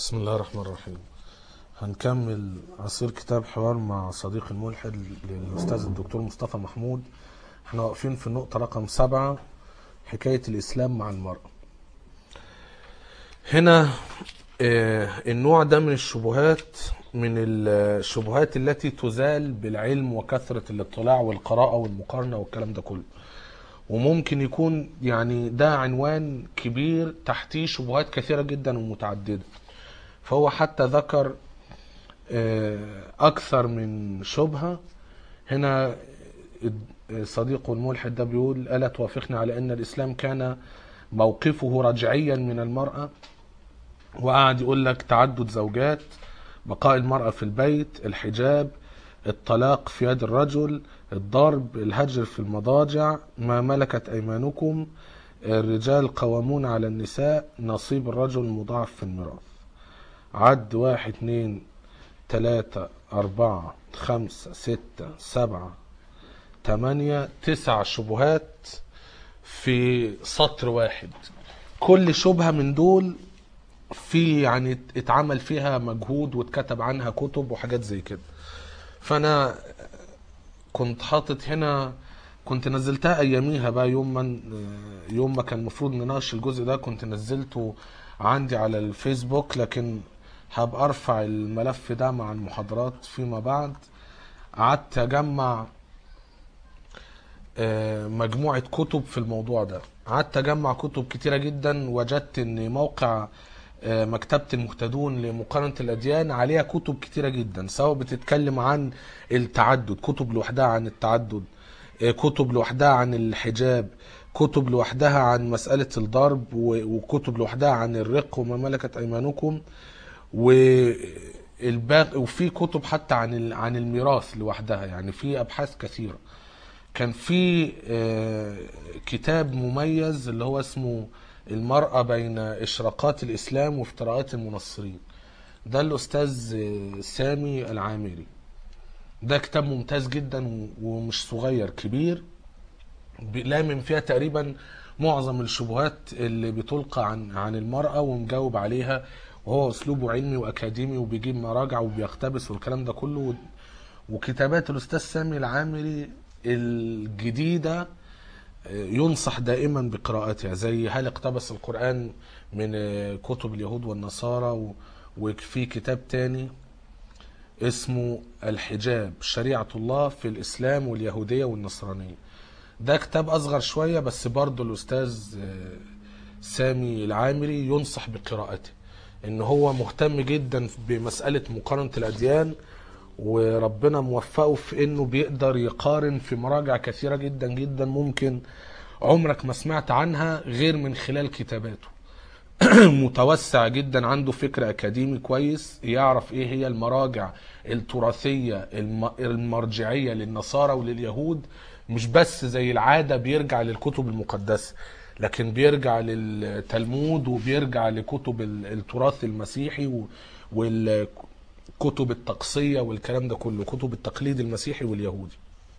بسم الله الرحمن الرحيم هنكمل عصير كتاب حوار مع صديق الملحد للأستاذ الدكتور مصطفى محمود احنا واقفين في النقطة رقم سبعة حكاية الإسلام مع المرأة هنا آه، النوع ده من الشبهات من الشبهات التي تزال بالعلم وكثرة الاطلاع والقراءة والمقارنة والكلام ده كله وممكن يكون يعني ده عنوان كبير تحتيه شبهات كثيرة جدا ومتعددة فهو حتى ذكر آه، أكثر من شبهة هنا صديقه الملحد ده بيقول ألا توافقني على أن الإسلام كان موقفه رجعيا من المرأة وقعد يقول لك تعدد زوجات بقاء المرأة في البيت الحجاب الطلاق في يد الرجل الضرب الهجر في المضاجع ما ملكت أيمانكم الرجال قوامون على النساء نصيب الرجل مضاعف في الميراث عد واحد اتنين تلاتة أربعة خمسة ستة سبعة تمانية تسع شبهات في سطر واحد كل شبهة من دول في يعني اتعمل فيها مجهود واتكتب عنها كتب وحاجات زي كده فانا كنت حاطط هنا كنت نزلتها اياميها بقى يوم ما يوم ما كان المفروض نناقش الجزء ده كنت نزلته عندي على الفيسبوك لكن هبقى ارفع الملف ده مع المحاضرات فيما بعد قعدت اجمع آه، مجموعة كتب في الموضوع ده قعدت اجمع كتب كتيرة جدا وجدت ان موقع آه، مكتبة المهتدون لمقارنة الأديان عليها كتب كتيرة جدا سواء بتتكلم عن التعدد كتب لوحدها عن التعدد آه، كتب لوحدها عن الحجاب كتب لوحدها عن مسألة الضرب و- وكتب لوحدها عن الرق وما ملكت أيمانكم والباقي وفي كتب حتى عن ال- عن الميراث لوحدها يعني في أبحاث كثيرة كان في آه، كتاب مميز اللي هو اسمه المرأة بين إشراقات الإسلام وافتراءات المنصرين ده الأستاذ آه، سامي العامري ده كتاب ممتاز جدا و- ومش صغير كبير لامم فيها تقريبا معظم الشبهات اللي بتلقى عن عن المرأة ومجاوب عليها وهو أسلوبه علمي وأكاديمي وبيجيب مراجع وبيقتبس والكلام ده كله وكتابات الأستاذ سامي العامري الجديدة ينصح دائما بقراءتها زي هل اقتبس القرآن من كتب اليهود والنصارى و- وفي كتاب تاني اسمه الحجاب شريعة الله في الإسلام واليهودية والنصرانية ده كتاب أصغر شوية بس برضه الأستاذ آه، سامي العامري ينصح بقراءته إن هو مهتم جدا بمسألة مقارنة الأديان وربنا موفقه في إنه بيقدر يقارن في مراجع كثيرة جدا جدا ممكن عمرك ما سمعت عنها غير من خلال كتاباته متوسع جدا عنده فكر اكاديمي كويس يعرف ايه هي المراجع التراثيه الم- المرجعيه للنصارى ولليهود مش بس زي العاده بيرجع للكتب المقدسه لكن بيرجع للتلمود وبيرجع لكتب ال- التراث المسيحي و- والكتب التقصيه والكلام ده كله كتب التقليد المسيحي واليهودي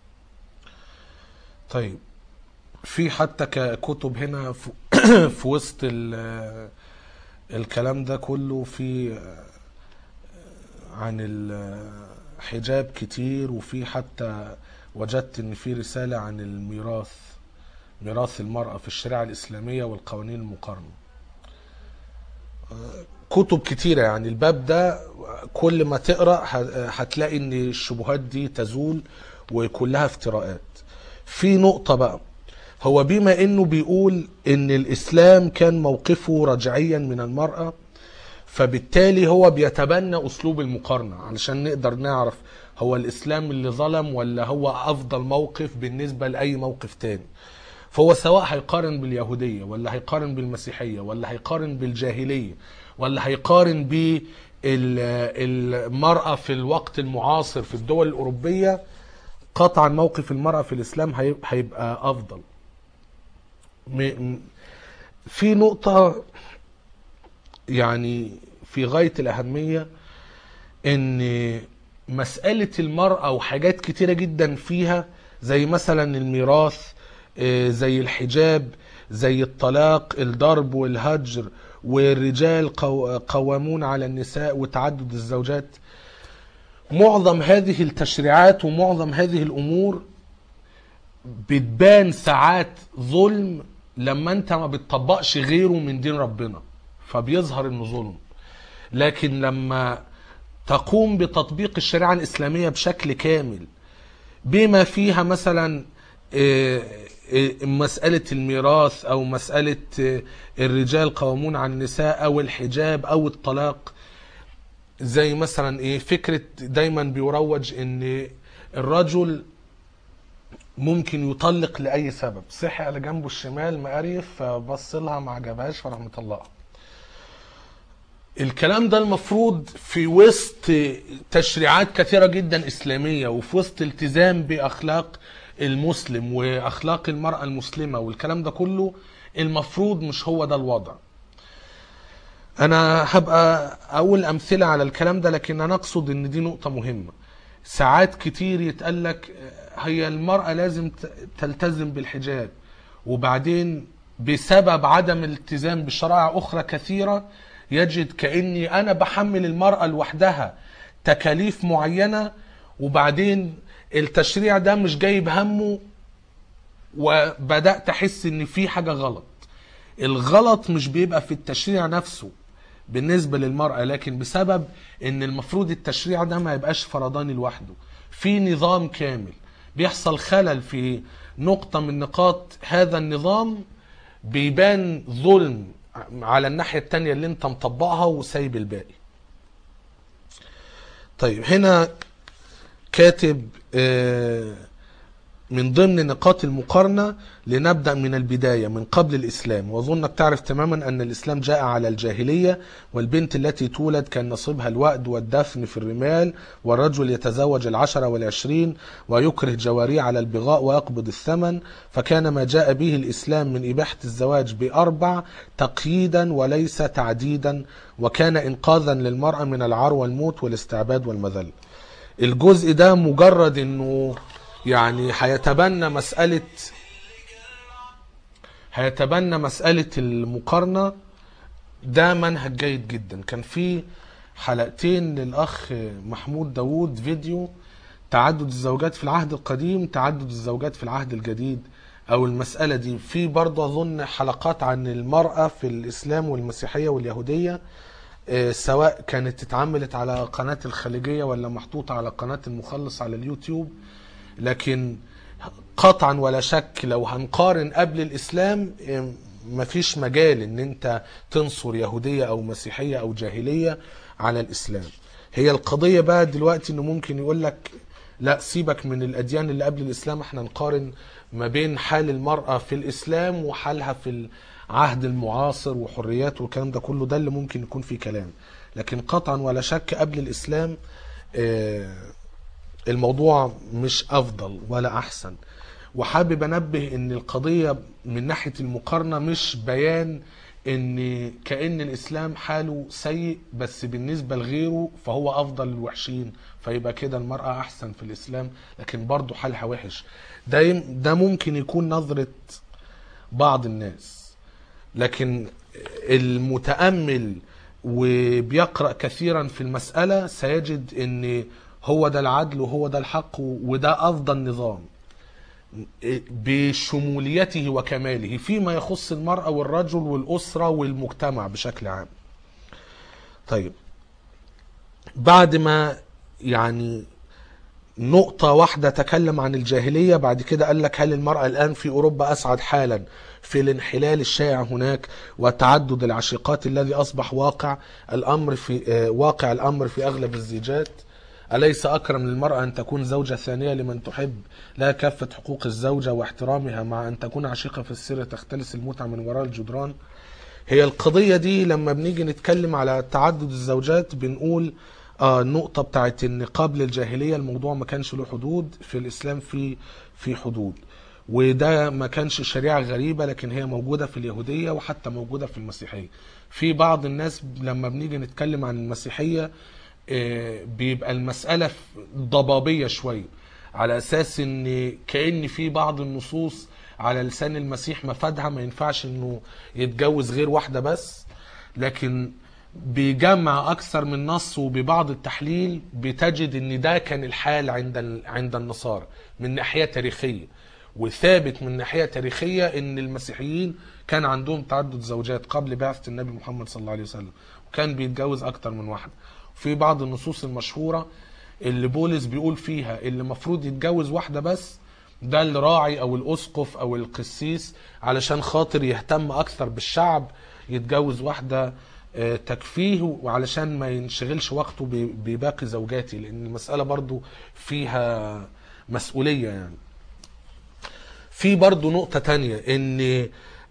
طيب في حتى ك- كتب هنا في, في وسط ال- الكلام ده كله في عن الحجاب كتير وفي حتى وجدت ان في رسالة عن الميراث ميراث المرأة في الشريعة الإسلامية والقوانين المقارنة كتب كتيرة يعني الباب ده كل ما تقرأ ه- هتلاقي ان الشبهات دي تزول وكلها افتراءات في نقطة بقى هو بما انه بيقول ان الاسلام كان موقفه رجعيا من المرأة فبالتالي هو بيتبنى اسلوب المقارنة علشان نقدر نعرف هو الاسلام اللي ظلم ولا هو افضل موقف بالنسبة لاي موقف تاني فهو سواء هيقارن باليهودية ولا هيقارن بالمسيحية ولا هيقارن بالجاهلية ولا هيقارن بالمرأة في الوقت المعاصر في الدول الأوروبية قطعا موقف المرأة في الإسلام هي- هيبقى أفضل م- م- في نقطة يعني في غاية الأهمية إن مسألة المرأة وحاجات كتيرة جدا فيها زي مثلا الميراث آه، زي الحجاب زي الطلاق الضرب والهجر والرجال قو- قوامون على النساء وتعدد الزوجات معظم هذه التشريعات ومعظم هذه الامور بتبان ساعات ظلم لما انت ما بتطبقش غيره من دين ربنا فبيظهر انه ظلم لكن لما تقوم بتطبيق الشريعة الإسلامية بشكل كامل بما فيها مثلا آه، آه، مسألة الميراث أو مسألة آه، الرجال قوامون على النساء أو الحجاب أو الطلاق زي مثلا ايه فكرة دايما بيروج ان الرجل ممكن يطلق لأي سبب صحي على جنبه الشمال مقريف فبص لها ما عجبهاش فراح مطلقها الكلام ده المفروض في وسط تشريعات كثيرة جدا إسلامية وفي وسط التزام بأخلاق المسلم وأخلاق المرأة المسلمة والكلام ده كله المفروض مش هو ده الوضع أنا هبقى أقول أمثلة على الكلام ده لكن أنا أقصد إن دي نقطة مهمة ساعات كتير يتقالك هي المرأة لازم ت- تلتزم بالحجاب وبعدين بسبب عدم الالتزام بشرائع أخرى كثيرة يجد كأني أنا بحمل المرأة لوحدها تكاليف معينة وبعدين التشريع ده مش جايب همه وبدأت أحس إن في حاجة غلط الغلط مش بيبقى في التشريع نفسه بالنسبة للمرأة لكن بسبب ان المفروض التشريع ده ما يبقاش فرداني لوحده في نظام كامل بيحصل خلل في نقطة من نقاط هذا النظام بيبان ظلم على الناحية التانية اللي انت مطبقها وسايب الباقي طيب هنا كاتب آه من ضمن نقاط المقارنة لنبدأ من البداية من قبل الإسلام وأظنك تعرف تماما أن الإسلام جاء على الجاهلية والبنت التي تولد كان نصيبها الوأد والدفن في الرمال والرجل يتزوج العشرة والعشرين ويكره جواريه على البغاء ويقبض الثمن فكان ما جاء به الإسلام من إباحة الزواج بأربع تقييدا وليس تعديدا وكان إنقاذا للمرأة من العار والموت والاستعباد والمذل الجزء ده مجرد انه يعني هيتبنى مسألة هيتبنى مسألة المقارنة ده منهج جيد جدا كان في حلقتين للأخ محمود داوود فيديو تعدد الزوجات في العهد القديم تعدد الزوجات في العهد الجديد أو المسألة دي في برضه أظن حلقات عن المرأة في الإسلام والمسيحية واليهودية آه، سواء كانت اتعملت على قناة الخليجية ولا محطوطة على قناة المخلص على اليوتيوب لكن قطعا ولا شك لو هنقارن قبل الاسلام إم، مفيش مجال ان انت تنصر يهوديه او مسيحيه او جاهليه على الاسلام هي القضيه بقى دلوقتي انه ممكن يقول لك لا سيبك من الاديان اللي قبل الاسلام احنا نقارن ما بين حال المراه في الاسلام وحالها في العهد المعاصر وحريات والكلام ده كله ده اللي ممكن يكون فيه كلام لكن قطعا ولا شك قبل الاسلام آه الموضوع مش افضل ولا احسن وحابب انبه ان القضيه من ناحيه المقارنه مش بيان ان كان الاسلام حاله سيء بس بالنسبه لغيره فهو افضل للوحشين فيبقى كده المراه احسن في الاسلام لكن برضه حالها وحش ده يم- ده ممكن يكون نظره بعض الناس لكن المتامل وبيقرا كثيرا في المساله سيجد ان هو ده العدل وهو ده الحق وده افضل نظام بشموليته وكماله فيما يخص المراه والرجل والاسره والمجتمع بشكل عام طيب بعد ما يعني نقطة واحدة تكلم عن الجاهلية بعد كده قال لك هل المرأة الآن في أوروبا أسعد حالا في الانحلال الشائع هناك وتعدد العشيقات الذي أصبح واقع الأمر في آه، واقع الأمر في أغلب الزيجات أليس أكرم للمرأة أن تكون زوجة ثانية لمن تحب لا كافة حقوق الزوجة واحترامها مع أن تكون عشيقة في السر تختلس المتعة من وراء الجدران هي القضية دي لما بنيجي نتكلم على تعدد الزوجات بنقول آه النقطة بتاعت ان قبل الجاهلية الموضوع ما كانش له حدود في الاسلام في في حدود وده ما كانش شريعة غريبة لكن هي موجودة في اليهودية وحتى موجودة في المسيحية في بعض الناس لما بنيجي نتكلم عن المسيحية آه، بيبقى المسألة ف- ضبابية شوية على اساس ان كأن في بعض النصوص على لسان المسيح مفادها ما ينفعش انه يتجوز غير واحدة بس لكن بجمع اكثر من نص وببعض التحليل بتجد ان ده كان الحال عند ال- عند النصارى من ناحيه تاريخيه وثابت من ناحيه تاريخيه ان المسيحيين كان عندهم تعدد زوجات قبل بعثه النبي محمد صلى الله عليه وسلم وكان بيتجوز اكتر من واحده في بعض النصوص المشهوره اللي بولس بيقول فيها اللي المفروض يتجوز واحده بس ده الراعي او الاسقف او القسيس علشان خاطر يهتم اكثر بالشعب يتجوز واحده آه، تكفيه وعلشان ما ينشغلش وقته ب- بباقي زوجاتي لان المساله برضو فيها مسؤوليه يعني في برضو نقطة تانية ان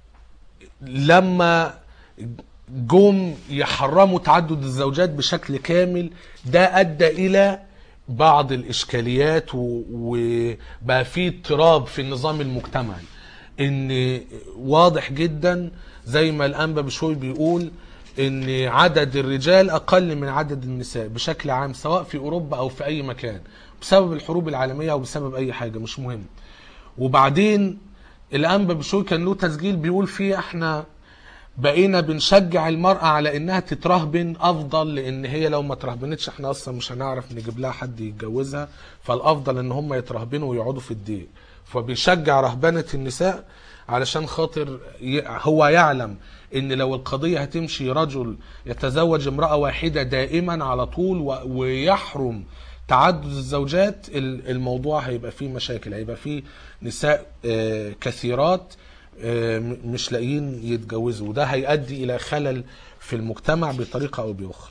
لما جم يحرموا تعدد الزوجات بشكل كامل ده ادى الى بعض الاشكاليات و- وبقى في اضطراب في النظام المجتمعي ان واضح جدا زي ما الانبا بشوي بيقول ان عدد الرجال اقل من عدد النساء بشكل عام سواء في اوروبا او في اي مكان بسبب الحروب العالميه او بسبب اي حاجه مش مهم وبعدين الانبا بشوي كان له تسجيل بيقول فيه احنا بقينا بنشجع المرأة على انها تترهبن افضل لان هي لو ما ترهبنتش احنا اصلا مش هنعرف نجيب لها حد يتجوزها فالافضل ان هم يترهبنوا ويقعدوا في الدين فبيشجع رهبنة النساء علشان خاطر ي- هو يعلم ان لو القضية هتمشي رجل يتزوج امرأة واحدة دائما على طول و- ويحرم تعدد الزوجات ال- الموضوع هيبقى فيه مشاكل هيبقى فيه نساء آه، كثيرات آه، م- مش لاقيين يتجوزوا وده هيؤدي الى خلل في المجتمع بطريقه او باخرى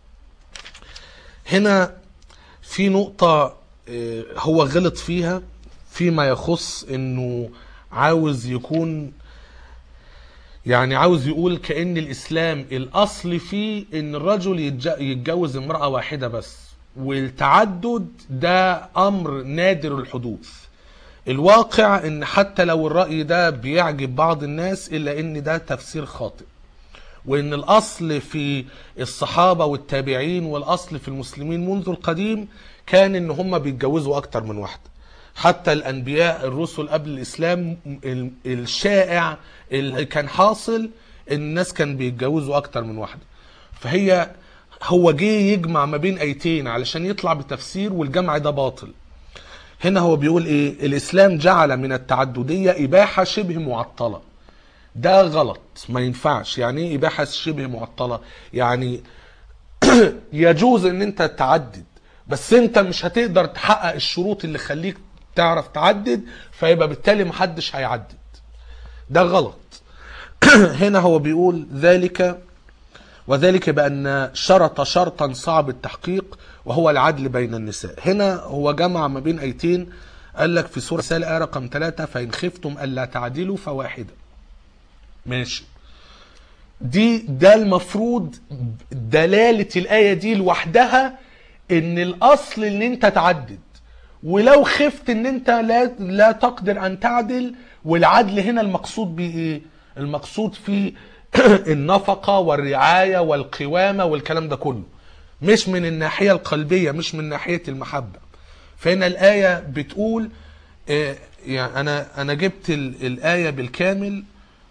هنا في نقطه آه، هو غلط فيها فيما يخص انه عاوز يكون يعني عاوز يقول كأن الإسلام الأصل فيه إن الرجل يتج- يتجوز امرأة واحدة بس والتعدد ده أمر نادر الحدوث الواقع إن حتى لو الرأي ده بيعجب بعض الناس إلا إن ده تفسير خاطئ وإن الأصل في الصحابة والتابعين والأصل في المسلمين منذ القديم كان إن هم بيتجوزوا أكتر من واحدة حتى الأنبياء الرسل قبل الإسلام ال- الشائع اللي كان حاصل إن الناس كان بيتجوزوا أكتر من واحدة فهي هو جه يجمع ما بين آيتين علشان يطلع بتفسير والجمع ده باطل هنا هو بيقول ايه الاسلام جعل من التعدديه اباحه شبه معطله ده غلط ما ينفعش يعني ايه اباحه شبه معطله يعني يجوز ان انت تعدد بس انت مش هتقدر تحقق الشروط اللي خليك تعرف تعدد فيبقى بالتالي محدش هيعدد ده غلط هنا هو بيقول ذلك وذلك بأن شرط شرطا صعب التحقيق وهو العدل بين النساء هنا هو جمع ما بين آيتين قال لك في سورة سال آية رقم ثلاثة فإن خفتم ألا تعدلوا فواحدة ماشي دي ده المفروض دلالة الآية دي لوحدها إن الأصل إن أنت تعدد ولو خفت إن أنت لا لا تقدر أن تعدل والعدل هنا المقصود بيه إيه؟ المقصود فيه النفقة والرعاية والقوامة والكلام ده كله مش من الناحية القلبية مش من ناحية المحبة فهنا الآية بتقول آه، يعني أنا أنا جبت ال- الآية بالكامل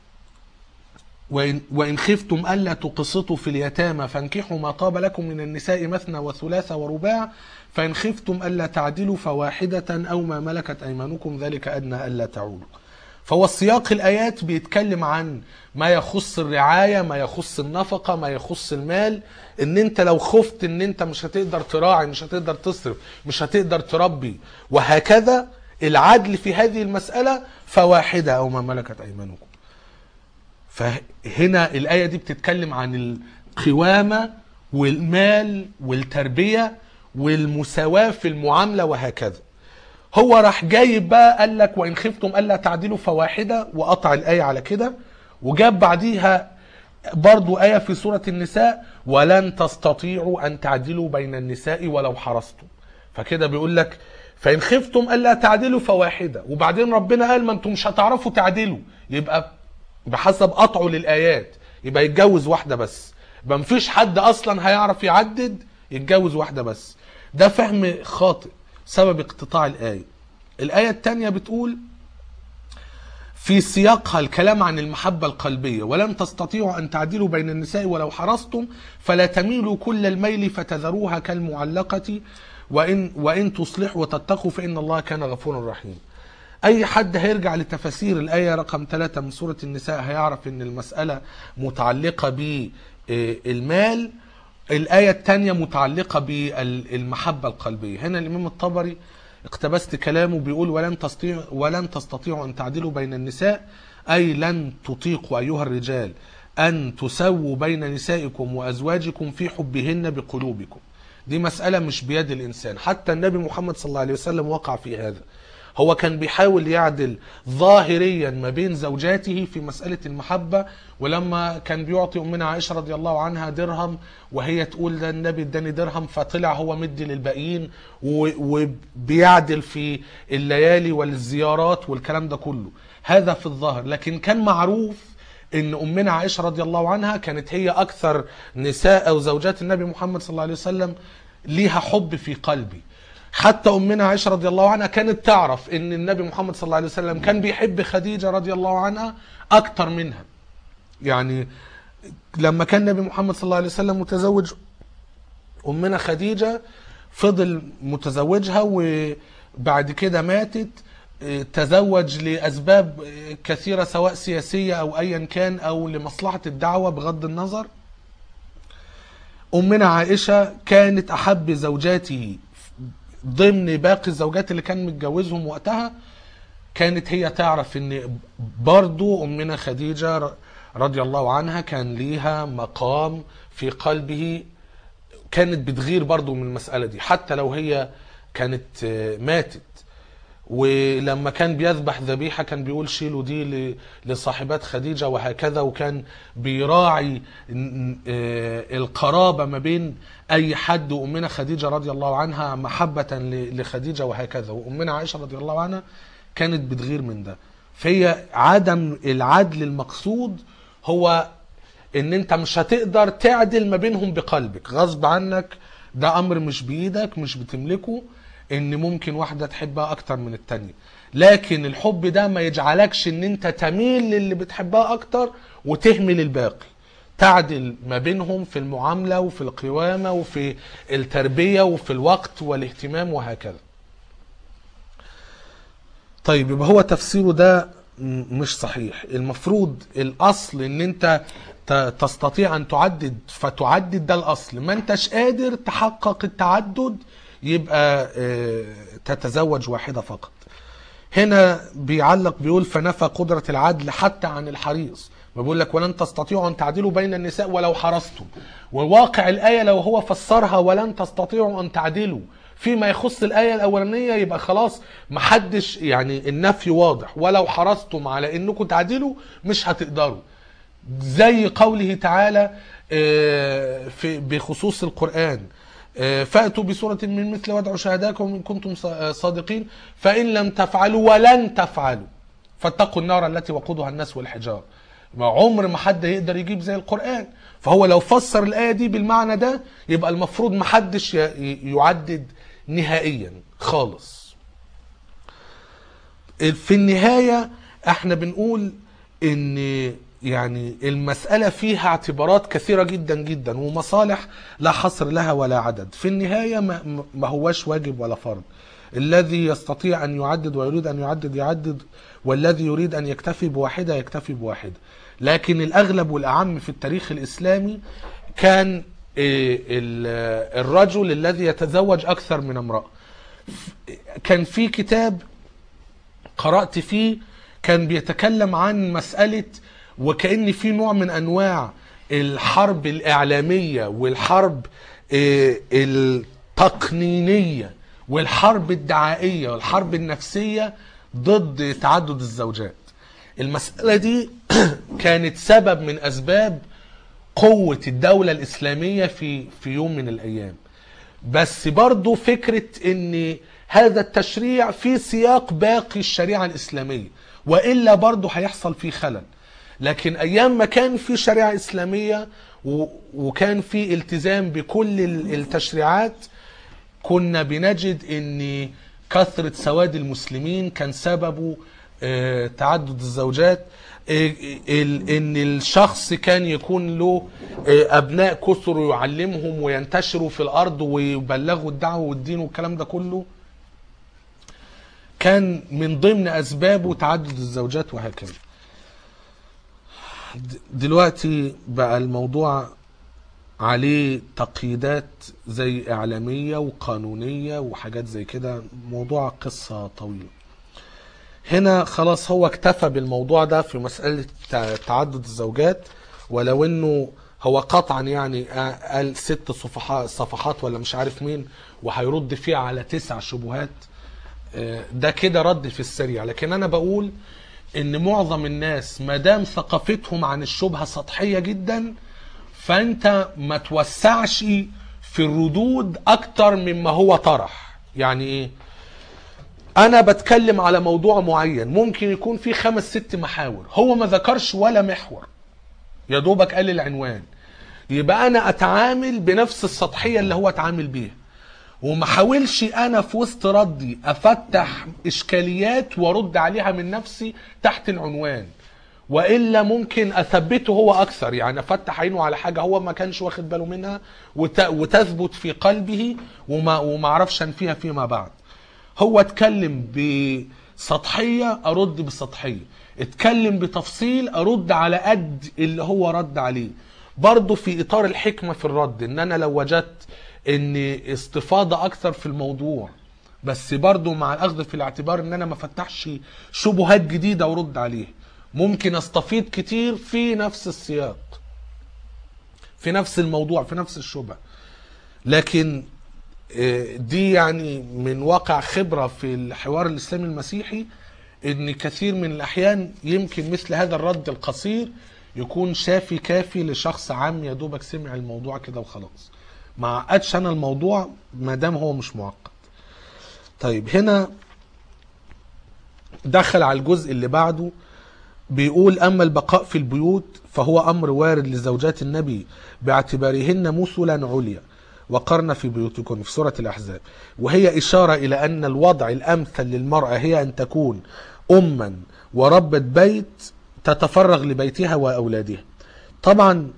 وإن, وإن خفتم ألا تقسطوا في اليتامى فانكحوا ما طاب لكم من النساء مثنى وثلاث ورباع فإن خفتم ألا تعدلوا فواحدة أو ما ملكت أيمانكم ذلك أدنى ألا تعولوا فهو سياق الآيات بيتكلم عن ما يخص الرعاية ما يخص النفقة ما يخص المال ان انت لو خفت ان انت مش هتقدر تراعي مش هتقدر تصرف مش هتقدر تربي وهكذا العدل في هذه المسألة فواحدة أو ما ملكت أيمانكم فهنا الآية دي بتتكلم عن القوامة والمال والتربية والمساواة في المعاملة وهكذا هو راح جايب بقى قال لك وإن خفتم ألا تعدلوا فواحدة وقطع الآية على كده وجاب بعديها برضو آية في سورة النساء ولن تستطيعوا أن تعدلوا بين النساء ولو حرصتم فكده بيقول لك فإن خفتم ألا تعدلوا فواحدة وبعدين ربنا قال ما انتم مش هتعرفوا تعدلوا يبقى بحسب قطعه للآيات يبقى يتجوز واحدة بس يبقى مفيش حد أصلا هيعرف يعدد يتجوز واحدة بس ده فهم خاطئ سبب اقتطاع الآية الآية التانية بتقول في سياقها الكلام عن المحبة القلبية ولن تستطيعوا أن تعدلوا بين النساء ولو حرصتم فلا تميلوا كل الميل فتذروها كالمعلقة وإن, وإن تصلحوا وتتقوا فإن الله كان غفورا رحيما أي حد هيرجع لتفاسير الآية رقم 3 من سورة النساء هيعرف أن المسألة متعلقة بالمال الآية الثانية متعلقة بالمحبة القلبية هنا الإمام الطبري اقتبست كلامه بيقول ولن تستطيع ولن تستطيعوا ان تعدلوا بين النساء اي لن تطيقوا ايها الرجال ان تسووا بين نسائكم وازواجكم في حبهن بقلوبكم دي مسألة مش بيد الإنسان حتى النبي محمد صلى الله عليه وسلم وقع في هذا هو كان بيحاول يعدل ظاهريا ما بين زوجاته في مسألة المحبة ولما كان بيعطي أمنا عائشة رضي الله عنها درهم وهي تقول ده النبي اداني درهم فطلع هو مدي للباقيين وبيعدل في الليالي والزيارات والكلام ده كله هذا في الظاهر لكن كان معروف ان امنا عائشه رضي الله عنها كانت هي اكثر نساء او زوجات النبي محمد صلى الله عليه وسلم ليها حب في قلبي حتى امنا عائشه رضي الله عنها كانت تعرف ان النبي محمد صلى الله عليه وسلم كان بيحب خديجه رضي الله عنها اكتر منها يعني لما كان النبي محمد صلى الله عليه وسلم متزوج امنا خديجه فضل متزوجها وبعد كده ماتت تزوج لاسباب كثيره سواء سياسيه او ايا كان او لمصلحه الدعوه بغض النظر امنا عائشه كانت احب زوجاته ضمن باقي الزوجات اللي كان متجوزهم وقتها كانت هي تعرف ان برضو امنا خديجه رضي الله عنها كان ليها مقام في قلبه كانت بتغير برضو من المساله دي حتى لو هي كانت ماتت ولما كان بيذبح ذبيحه كان بيقول شيلوا دي لصاحبات خديجه وهكذا وكان بيراعي القرابه ما بين اي حد وامنا خديجه رضي الله عنها محبه لخديجه وهكذا وامنا عائشه رضي الله عنها كانت بتغير من ده فهي عدم العدل المقصود هو ان انت مش هتقدر تعدل ما بينهم بقلبك غصب عنك ده امر مش بايدك مش بتملكه ان ممكن واحدة تحبها اكتر من التانية لكن الحب ده ما يجعلكش ان انت تميل للي بتحبها اكتر وتهمل الباقي تعدل ما بينهم في المعاملة وفي القوامة وفي التربية وفي الوقت والاهتمام وهكذا طيب يبقى هو تفسيره ده مش صحيح المفروض الاصل ان انت تستطيع ان تعدد فتعدد ده الاصل ما انتش قادر تحقق التعدد يبقى تتزوج واحدة فقط هنا بيعلق بيقول فنفى قدرة العدل حتى عن الحريص بيقول لك ولن تستطيعوا أن تعدلوا بين النساء ولو حرصتم وواقع الآية لو هو فسرها ولن تستطيعوا أن تعدلوا فيما يخص الآية الأولانية يبقى خلاص محدش يعني النفي واضح ولو حرصتم على أنكم تعدلوا مش هتقدروا زي قوله تعالى في بخصوص القرآن فأتوا بسورة من مثل وادعوا شهداكم إن كنتم صادقين فإن لم تفعلوا ولن تفعلوا فاتقوا النار التي وقودها الناس والحجار عمر ما حد يقدر يجيب زي القرآن فهو لو فسر الآية دي بالمعنى ده يبقى المفروض ما حدش يعدد نهائيا خالص في النهاية احنا بنقول ان يعني المسألة فيها اعتبارات كثيرة جدا جدا ومصالح لا حصر لها ولا عدد في النهاية ما, ما هواش واجب ولا فرض الذي يستطيع أن يعدد ويريد أن يعدد يعدد والذي يريد أن يكتفي بواحدة يكتفي بواحدة لكن الأغلب والأعم في التاريخ الإسلامي كان الرجل الذي يتزوج أكثر من امرأة كان في كتاب قرأت فيه كان بيتكلم عن مسألة وكأن في نوع من أنواع الحرب الإعلامية والحرب التقنينية والحرب الدعائية والحرب النفسية ضد تعدد الزوجات المسألة دي كانت سبب من أسباب قوة الدولة الإسلامية في في يوم من الأيام بس برضو فكرة ان هذا التشريع في سياق باقي الشريعة الإسلامية وإلا برضو هيحصل فيه خلل لكن ايام ما كان في شريعه اسلاميه وكان في التزام بكل التشريعات كنا بنجد ان كثره سواد المسلمين كان سببه آه، تعدد الزوجات آه، ال- ان الشخص كان يكون له آه، ابناء كثر ويعلمهم وينتشروا في الارض ويبلغوا الدعوه والدين والكلام ده كله كان من ضمن اسبابه تعدد الزوجات وهكذا د- دلوقتي بقى الموضوع عليه تقييدات زي إعلامية وقانونية وحاجات زي كده موضوع قصة طويلة هنا خلاص هو اكتفى بالموضوع ده في مسألة تع- تعدد الزوجات ولو انه هو قطعا يعني آه، قال ست صفحات صفحات ولا مش عارف مين وهيرد فيها على تسع شبهات آه، ده كده رد في السريع لكن انا بقول ان معظم الناس ما دام ثقافتهم عن الشبهه سطحيه جدا فانت ما توسعش في الردود اكتر مما هو طرح يعني ايه انا بتكلم على موضوع معين ممكن يكون فيه خمس ست محاور هو ما ذكرش ولا محور يا دوبك قال العنوان يبقى انا اتعامل بنفس السطحيه اللي هو اتعامل بيها وما حاولش انا في وسط ردي افتح اشكاليات وارد عليها من نفسي تحت العنوان والا ممكن اثبته هو اكثر يعني افتح عينه على حاجه هو ما كانش واخد باله منها وت... وتثبت في قلبه وما وما اعرفش انفيها فيما بعد هو اتكلم بسطحيه ارد بسطحيه اتكلم بتفصيل ارد على قد اللي هو رد عليه برضه في اطار الحكمه في الرد ان انا لو وجدت ان استفاضه اكثر في الموضوع بس برضه مع الاخذ في الاعتبار ان انا ما فتحش شبهات جديده وارد عليها ممكن استفيض كتير في نفس السياق في نفس الموضوع في نفس الشبهه لكن آه، دي يعني من واقع خبرة في الحوار الإسلامي المسيحي إن كثير من الأحيان يمكن مثل هذا الرد القصير يكون شافي كافي لشخص عام يا دوبك سمع الموضوع كده وخلاص ما عقدش أنا الموضوع ما دام هو مش معقد طيب هنا دخل على الجزء اللي بعده بيقول أما البقاء في البيوت فهو أمر وارد لزوجات النبي باعتبارهن مثلا عليا وقرن في بيوتكن في سورة الأحزاب وهي إشارة إلى أن الوضع الأمثل للمرأة هي أن تكون أما وربة بيت تتفرغ لبيتها وأولادها طبعا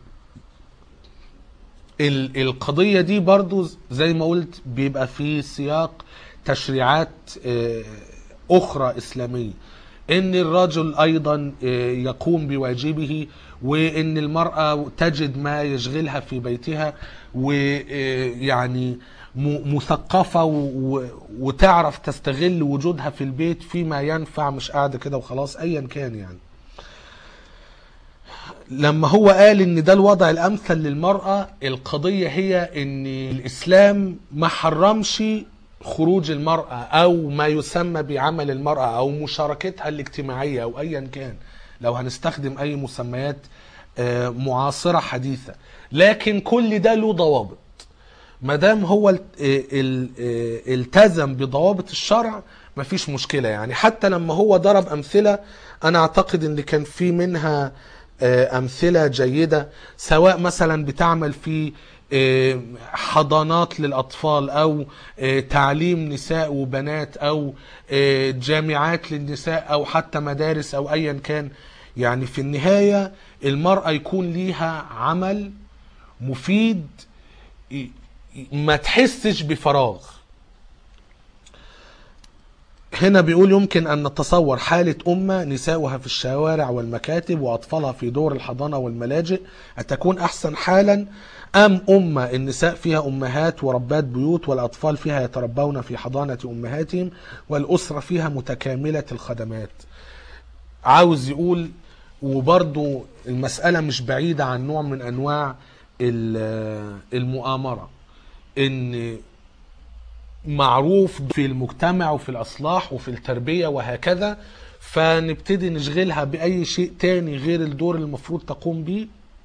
ال- القضية دي برضو زي ما قلت بيبقى في سياق تشريعات آه، أخرى إسلامية ان الرجل ايضا آه، يقوم بواجبه وان المراه تجد ما يشغلها في بيتها ويعني مثقفه و- و- وتعرف تستغل وجودها في البيت فيما ينفع مش قاعده كده وخلاص ايا كان يعني لما هو قال ان ده الوضع الامثل للمرأة القضية هي ان الاسلام ما حرمش خروج المرأة او ما يسمى بعمل المرأة او مشاركتها الاجتماعية او ايا كان لو هنستخدم اي مسميات آه، معاصرة حديثة لكن كل ده له ضوابط ما دام هو ال- ال- ال- التزم بضوابط الشرع مفيش مشكلة يعني حتى لما هو ضرب أمثلة أنا أعتقد إن كان في منها آه، أمثلة جيدة سواء مثلا بتعمل في آه، حضانات للأطفال أو آه، تعليم نساء وبنات أو آه، جامعات للنساء أو حتى مدارس أو أيا كان يعني في النهاية المرأة يكون ليها عمل مفيد ي- ما تحسش بفراغ هنا بيقول يمكن أن نتصور حالة أمة نساؤها في الشوارع والمكاتب وأطفالها في دور الحضانة والملاجئ أتكون أحسن حالا أم أمة النساء فيها أمهات وربات بيوت والأطفال فيها يتربون في حضانة أمهاتهم والأسرة فيها متكاملة الخدمات عاوز يقول وبرضو المسألة مش بعيدة عن نوع من أنواع ال- المؤامرة إن معروف في المجتمع وفي الأصلاح وفي التربية وهكذا فنبتدي نشغلها بأي شيء تاني غير الدور اللي المفروض تقوم بيه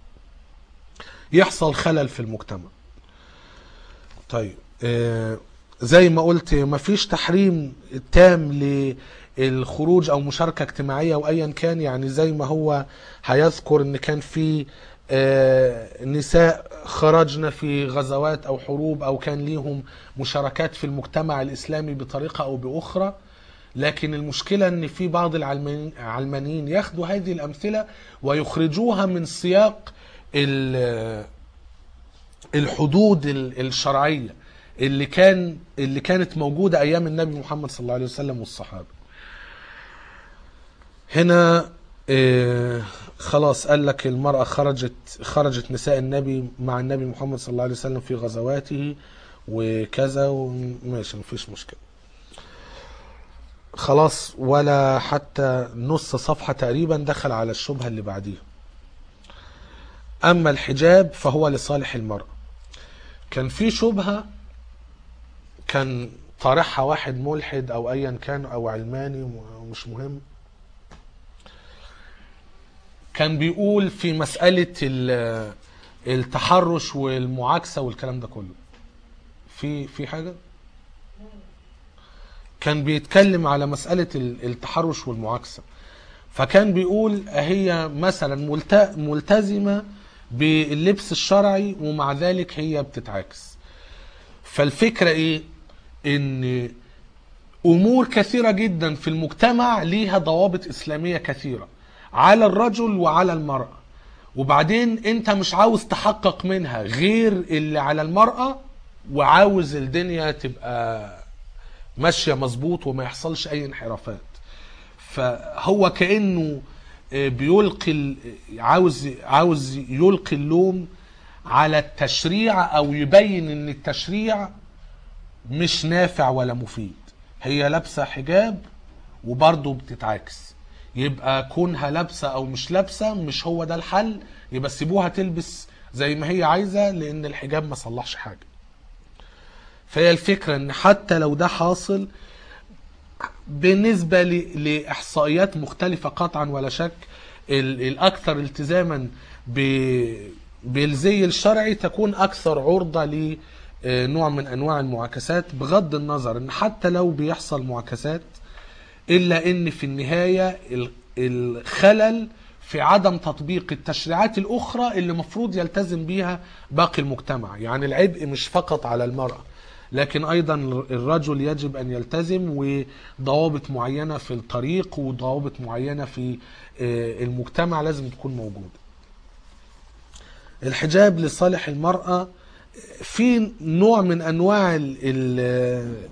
يحصل خلل في المجتمع طيب آه، زي ما قلت مفيش تحريم تام للخروج او مشاركة اجتماعية او ايا كان يعني زي ما هو هيذكر ان كان في آه، نساء خرجنا في غزوات او حروب او كان ليهم مشاركات في المجتمع الاسلامي بطريقة او باخرى لكن المشكلة ان في بعض العلمانيين العلمانيين ياخدوا هذه الامثلة ويخرجوها من سياق ال- الحدود ال- الشرعية اللي كان اللي كانت موجودة ايام النبي محمد صلى الله عليه وسلم والصحابة هنا آه، خلاص قال لك المرأة خرجت خرجت نساء النبي مع النبي محمد صلى الله عليه وسلم في غزواته وكذا وماشي مفيش مشكلة خلاص ولا حتى نص صفحة تقريبا دخل على الشبهة اللي بعديها أما الحجاب فهو لصالح المرأة كان في شبهة كان طارحها واحد ملحد أو أيا كان أو علماني ومش مهم كان بيقول في مسألة ال- التحرش والمعاكسة والكلام ده كله في في حاجة كان بيتكلم على مسألة ال- التحرش والمعاكسة فكان بيقول هي مثلا ملت- ملتزمة باللبس الشرعي ومع ذلك هي بتتعاكس فالفكرة ايه ان امور كثيره جدا في المجتمع ليها ضوابط اسلاميه كثيره على الرجل وعلى المراه وبعدين انت مش عاوز تحقق منها غير اللي على المراه وعاوز الدنيا تبقى ماشيه مظبوط وما يحصلش اي انحرافات فهو كانه آه، بيلقي ال- عاوز عاوز يلقي اللوم على التشريع او يبين ان التشريع مش نافع ولا مفيد هي لابسه حجاب وبرضه بتتعاكس يبقى كونها لابسه او مش لابسه مش هو ده الحل يبقى سيبوها تلبس زي ما هي عايزه لان الحجاب ما صلحش حاجه فهي الفكره ان حتى لو ده حاصل بالنسبه ل- لاحصائيات مختلفه قطعا ولا شك ال- الاكثر التزاما ب- بالزي الشرعي تكون اكثر عرضه لنوع من انواع المعاكسات بغض النظر ان حتى لو بيحصل معاكسات الا ان في النهايه ال- الخلل في عدم تطبيق التشريعات الاخرى اللي مفروض يلتزم بيها باقي المجتمع يعني العبء مش فقط على المراه لكن ايضا الرجل يجب ان يلتزم وضوابط معينه في الطريق وضوابط معينه في آه، المجتمع لازم تكون موجوده الحجاب لصالح المراه في نوع من انواع ال- ال-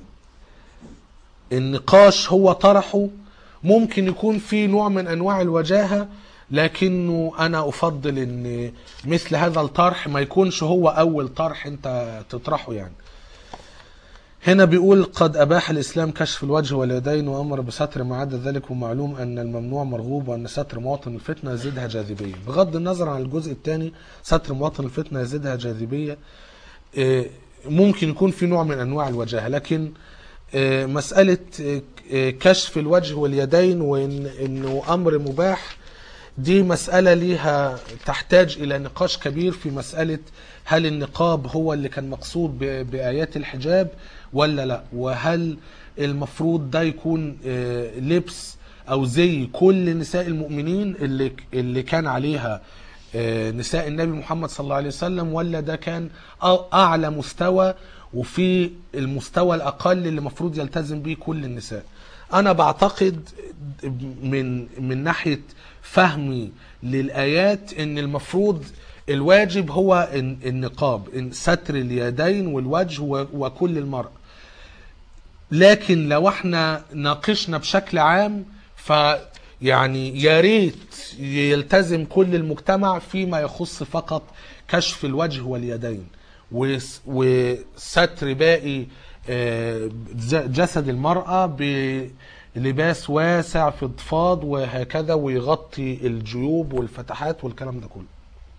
النقاش هو طرحه ممكن يكون في نوع من انواع الوجاهه لكنه انا افضل ان مثل هذا الطرح ما يكونش هو اول طرح انت تطرحه يعني هنا بيقول قد أباح الإسلام كشف الوجه واليدين وأمر بستر ما عدا ذلك ومعلوم أن الممنوع مرغوب وأن ستر مواطن الفتنة يزيدها جاذبية بغض النظر عن الجزء الثاني ستر مواطن الفتنة يزيدها جاذبية آه، ممكن يكون في نوع من أنواع الوجاهة لكن آه، مسألة آه، آه، كشف الوجه واليدين وإن إنه أمر مباح دي مسألة ليها تحتاج إلى نقاش كبير في مسألة هل النقاب هو اللي كان مقصود ب- بآيات الحجاب ولا لا وهل المفروض ده يكون آه، لبس أو زي كل نساء المؤمنين اللي اللي كان عليها آه، نساء النبي محمد صلى الله عليه وسلم ولا ده كان أ- أعلى مستوى وفي المستوى الأقل اللي المفروض يلتزم به كل النساء أنا بعتقد من من ناحية فهمي للآيات إن المفروض الواجب هو إن- النقاب إن ستر اليدين والوجه و- وكل المرأة لكن لو احنا ناقشنا بشكل عام ف يعني يا ريت يلتزم كل المجتمع فيما يخص فقط كشف الوجه واليدين وس- وستر باقي آه، ج- جسد المرأة بلباس واسع فضفاض وهكذا ويغطي الجيوب والفتحات والكلام ده كله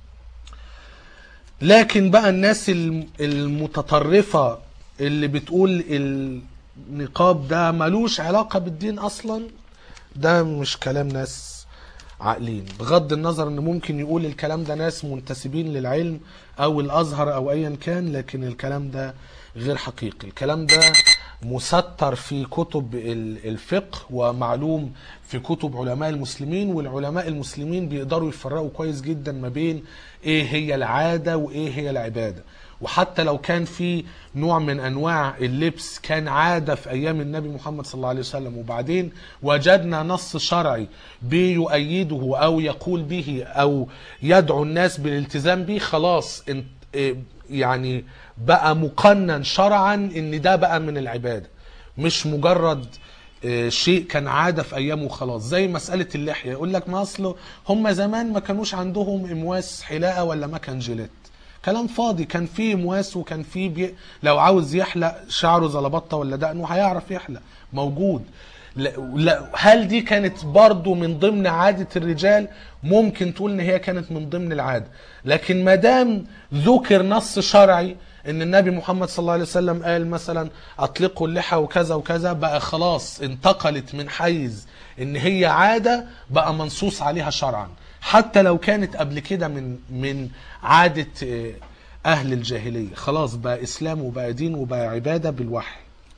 لكن بقى الناس الم- المتطرفة اللي بتقول النقاب ده ملوش علاقة بالدين أصلا ده مش كلام ناس عاقلين بغض النظر ان ممكن يقول الكلام ده ناس منتسبين للعلم او الازهر او ايا كان لكن الكلام ده غير حقيقي الكلام ده مستر في كتب ال- الفقه ومعلوم في كتب علماء المسلمين والعلماء المسلمين بيقدروا يفرقوا كويس جدا ما بين ايه هي العادة وايه هي العبادة وحتى لو كان في نوع من انواع اللبس كان عاده في ايام النبي محمد صلى الله عليه وسلم وبعدين وجدنا نص شرعي بيؤيده او يقول به او يدعو الناس بالالتزام به خلاص انت إيه يعني بقى مقنن شرعا ان ده بقى من العباده مش مجرد آه، شيء كان عاده في ايامه وخلاص زي مساله اللحيه يقول لك ما اصله هم زمان ما كانوش عندهم امواس حلاقه ولا مكان جيلات كلام فاضي كان في امواس وكان في بي... لو عاوز يحلق شعره زلبطه ولا دقنه هيعرف يحلق موجود لا لا هل دي كانت برضو من ضمن عادة الرجال ممكن تقول ان هي كانت من ضمن العادة لكن ما دام ذكر نص شرعي ان النبي محمد صلى الله عليه وسلم قال مثلا اطلقوا اللحى وكذا وكذا بقى خلاص انتقلت من حيز ان هي عادة بقى منصوص عليها شرعا حتى لو كانت قبل كده من من عادة آه، اهل الجاهلية خلاص بقى اسلام وبقى دين وبقى عبادة بالوحي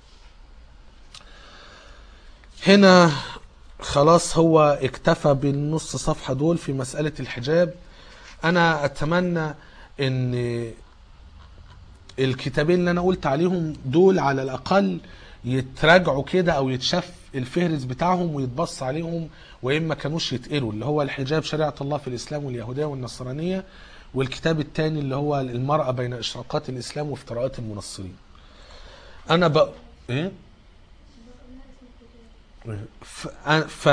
هنا خلاص هو اكتفى بالنص صفحة دول في مسألة الحجاب أنا أتمنى أن الكتابين اللي أنا قلت عليهم دول على الأقل يتراجعوا كده أو يتشاف الفهرس بتاعهم ويتبص عليهم وإن ما كانوش يتقروا اللي هو الحجاب شريعة الله في الإسلام واليهودية والنصرانية والكتاب الثاني اللي هو المرأة بين إشراقات الإسلام وافتراءات المنصرين أنا بقى إيه؟ ف... ف...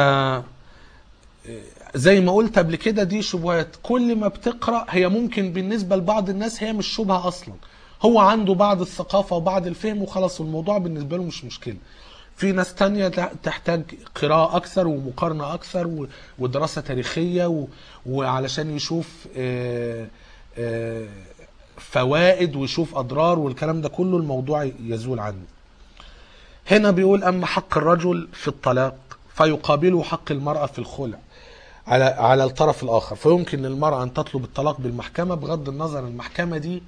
زي ما قلت قبل كده دي شبهات كل ما بتقرا هي ممكن بالنسبه لبعض الناس هي مش شبهه اصلا هو عنده بعض الثقافه وبعض الفهم وخلاص الموضوع بالنسبه له مش مشكله في ناس تانية تحتاج قراءة أكثر ومقارنة أكثر و- ودراسة تاريخية و- وعلشان يشوف آه، آه، فوائد ويشوف أضرار والكلام ده كله الموضوع يزول عنه هنا بيقول أما حق الرجل في الطلاق فيقابله حق المرأة في الخلع على على الطرف الآخر فيمكن للمرأة أن تطلب الطلاق بالمحكمة بغض النظر المحكمة دي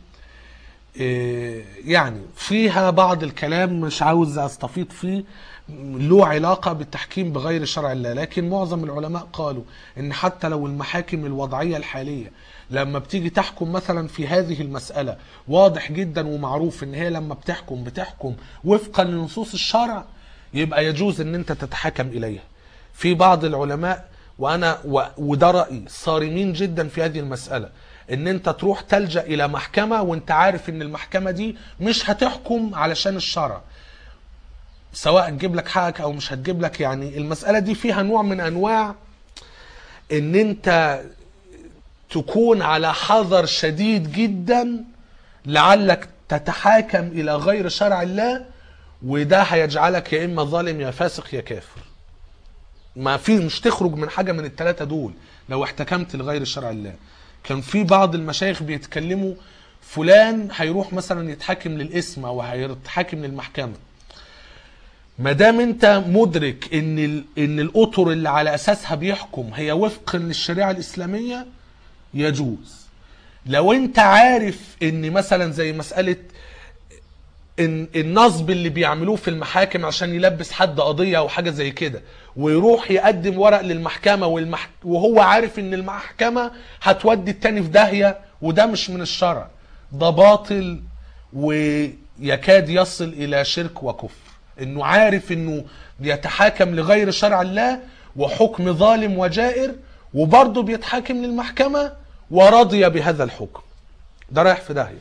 إيه، يعني فيها بعض الكلام مش عاوز استفيض فيه له علاقة بالتحكيم بغير شرع الله لكن معظم العلماء قالوا ان حتى لو المحاكم الوضعية الحالية لما بتيجي تحكم مثلا في هذه المسألة واضح جدا ومعروف ان هي لما بتحكم بتحكم وفقا لنصوص الشرع يبقى يجوز ان انت تتحكم اليها في بعض العلماء وانا و- وده رايي صارمين جدا في هذه المساله ان انت تروح تلجا الى محكمه وانت عارف ان المحكمه دي مش هتحكم علشان الشرع سواء تجيب لك حقك او مش هتجيب لك يعني المساله دي فيها نوع من انواع ان انت تكون على حذر شديد جدا لعلك تتحاكم الى غير شرع الله وده هيجعلك يا اما ظالم يا فاسق يا كافر ما في مش تخرج من حاجه من الثلاثه دول لو احتكمت لغير شرع الله كان في بعض المشايخ بيتكلموا فلان هيروح مثلا يتحاكم للاسم او هيتحاكم للمحكمه ما دام انت مدرك ان ال- ان الاطر اللي على اساسها بيحكم هي وفقا للشريعه الاسلاميه يجوز لو انت عارف ان مثلا زي مساله ان النصب اللي بيعملوه في المحاكم عشان يلبس حد قضيه او حاجه زي كده ويروح يقدم ورق للمحكمه والمح... وهو عارف ان المحكمه هتودي التاني في داهيه وده مش من الشرع ده باطل ويكاد يصل الى شرك وكفر انه عارف انه بيتحاكم لغير شرع الله وحكم ظالم وجائر وبرضه بيتحاكم للمحكمه ورضي بهذا الحكم ده رايح في داهيه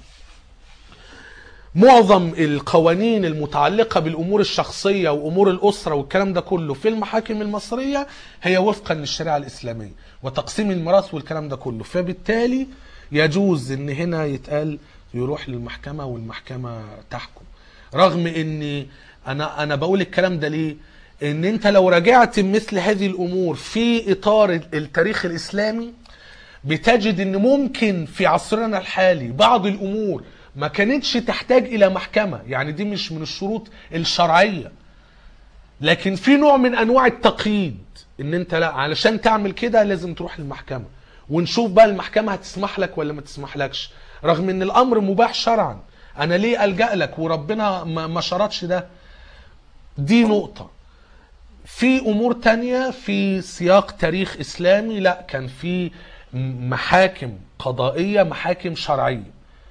معظم القوانين المتعلقة بالأمور الشخصية وأمور الأسرة والكلام ده كله في المحاكم المصرية هي وفقا للشريعة الإسلامية وتقسيم الميراث والكلام ده كله فبالتالي يجوز إن هنا يتقال يروح للمحكمة والمحكمة تحكم رغم إن أنا أنا بقول الكلام ده ليه؟ إن أنت لو راجعت مثل هذه الأمور في إطار التاريخ الإسلامي بتجد ان ممكن في عصرنا الحالي بعض الامور ما كانتش تحتاج الى محكمه يعني دي مش من الشروط الشرعيه لكن في نوع من انواع التقييد ان انت لا علشان تعمل كده لازم تروح للمحكمه ونشوف بقى المحكمه هتسمح لك ولا ما تسمحلكش رغم ان الامر مباح شرعا انا ليه الجا لك وربنا ما ما شرطش ده دي نقطه في امور تانية في سياق تاريخ اسلامي لا كان في محاكم قضائيه محاكم شرعيه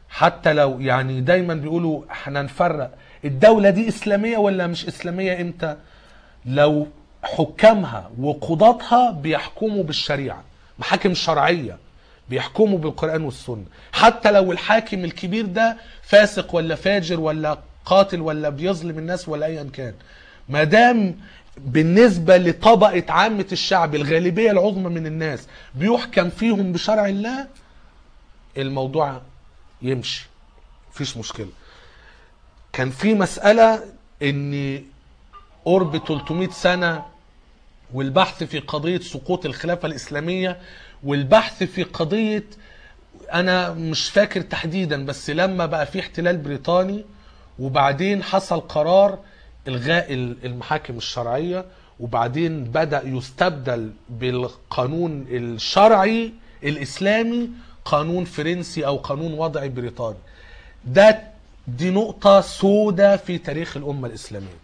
حتى لو يعني دايما بيقولوا احنا نفرق الدولة دي إسلامية ولا مش إسلامية إمتى لو حكامها وقضاتها بيحكموا بالشريعة محاكم شرعية بيحكموا بالقرآن والسنة حتى لو الحاكم الكبير ده فاسق ولا فاجر ولا قاتل ولا بيظلم الناس ولا أيا كان ما دام بالنسبة لطبقة عامة الشعب الغالبية العظمى من الناس بيحكم فيهم بشرع الله الموضوع يمشي مفيش مشكلة كان في مسألة ان قرب 300 سنة والبحث في قضية سقوط الخلافة الإسلامية والبحث في قضية أنا مش فاكر تحديدا بس لما بقى في احتلال بريطاني وبعدين حصل قرار إلغاء المحاكم الشرعية وبعدين بدأ يستبدل بالقانون الشرعي الإسلامي قانون فرنسي أو قانون وضعي بريطاني ده دي نقطة سودة في تاريخ الأمة الإسلامية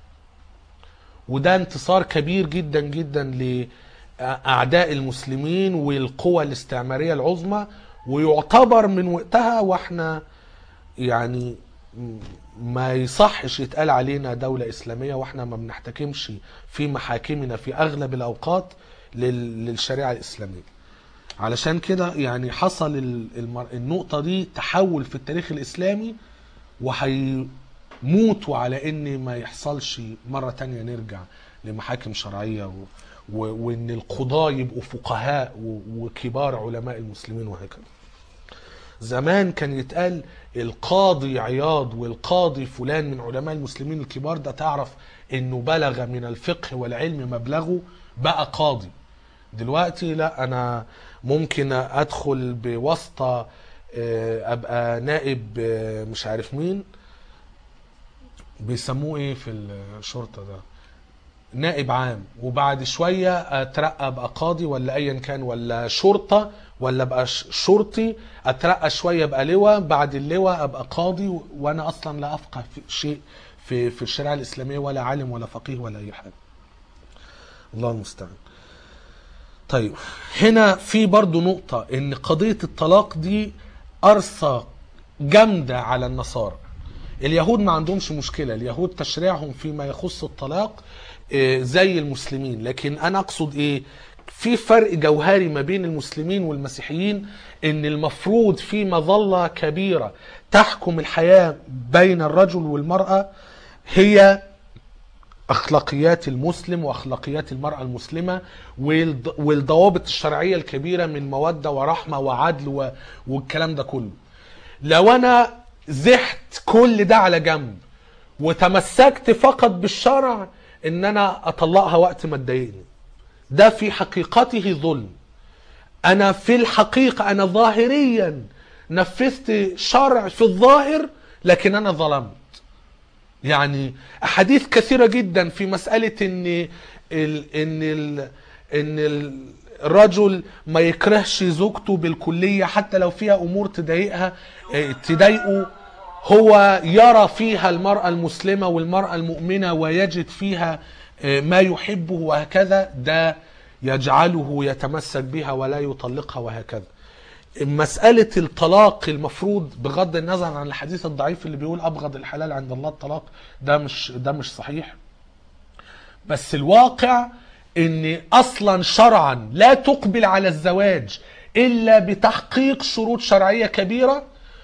وده انتصار كبير جدا جدا لأعداء المسلمين والقوى الاستعمارية العظمى ويعتبر من وقتها واحنا يعني ما يصحش يتقال علينا دولة إسلامية واحنا ما بنحتكمش في محاكمنا في أغلب الأوقات لل- للشريعة الإسلامية علشان كده يعني حصل ال- المر- النقطة دي تحول في التاريخ الإسلامي وهيموتوا على ان ما يحصلش مرة تانية نرجع لمحاكم شرعية و... و... وان القضاة يبقوا فقهاء و... وكبار علماء المسلمين وهكذا زمان كان يتقال القاضي عياض والقاضي فلان من علماء المسلمين الكبار ده تعرف انه بلغ من الفقه والعلم مبلغه بقى قاضي دلوقتي لا انا ممكن ادخل بواسطة آه، ابقى نائب آه، مش عارف مين بيسموه ايه في الشرطة ده نائب عام وبعد شوية اترقى ابقى قاضي ولا ايا كان ولا شرطة ولا ابقى ش- شرطي اترقى شوية ابقى لواء بعد اللواء ابقى قاضي و- وانا اصلا لا افقه في شيء في في الشريعة الاسلامية ولا عالم ولا فقيه ولا اي حاجة الله المستعان طيب هنا في برضو نقطة ان قضية الطلاق دي قرصة جامدة على النصارى اليهود ما عندهمش مشكلة اليهود تشريعهم فيما يخص الطلاق آه، زي المسلمين لكن انا اقصد ايه في فرق جوهري ما بين المسلمين والمسيحيين ان المفروض في مظلة كبيرة تحكم الحياة بين الرجل والمرأة هي اخلاقيات المسلم واخلاقيات المراه المسلمه والض- والضوابط الشرعيه الكبيره من موده ورحمه وعدل و- والكلام ده كله لو انا زحت كل ده على جنب وتمسكت فقط بالشرع ان انا اطلقها وقت ما تضايقني ده في حقيقته ظلم انا في الحقيقه انا ظاهريا نفذت شرع في الظاهر لكن انا ظلمت يعني احاديث كثيره جدا في مساله ان ال ان ال ان ال الرجل ما يكرهش زوجته بالكليه حتى لو فيها امور تضايقها آه، تضايقه هو يرى فيها المراه المسلمه والمراه المؤمنه ويجد فيها آه، ما يحبه وهكذا ده يجعله يتمسك بها ولا يطلقها وهكذا مسألة الطلاق المفروض بغض النظر عن الحديث الضعيف اللي بيقول أبغض الحلال عند الله الطلاق ده مش ده مش صحيح بس الواقع ان اصلا شرعا لا تقبل على الزواج الا بتحقيق شروط شرعيه كبيره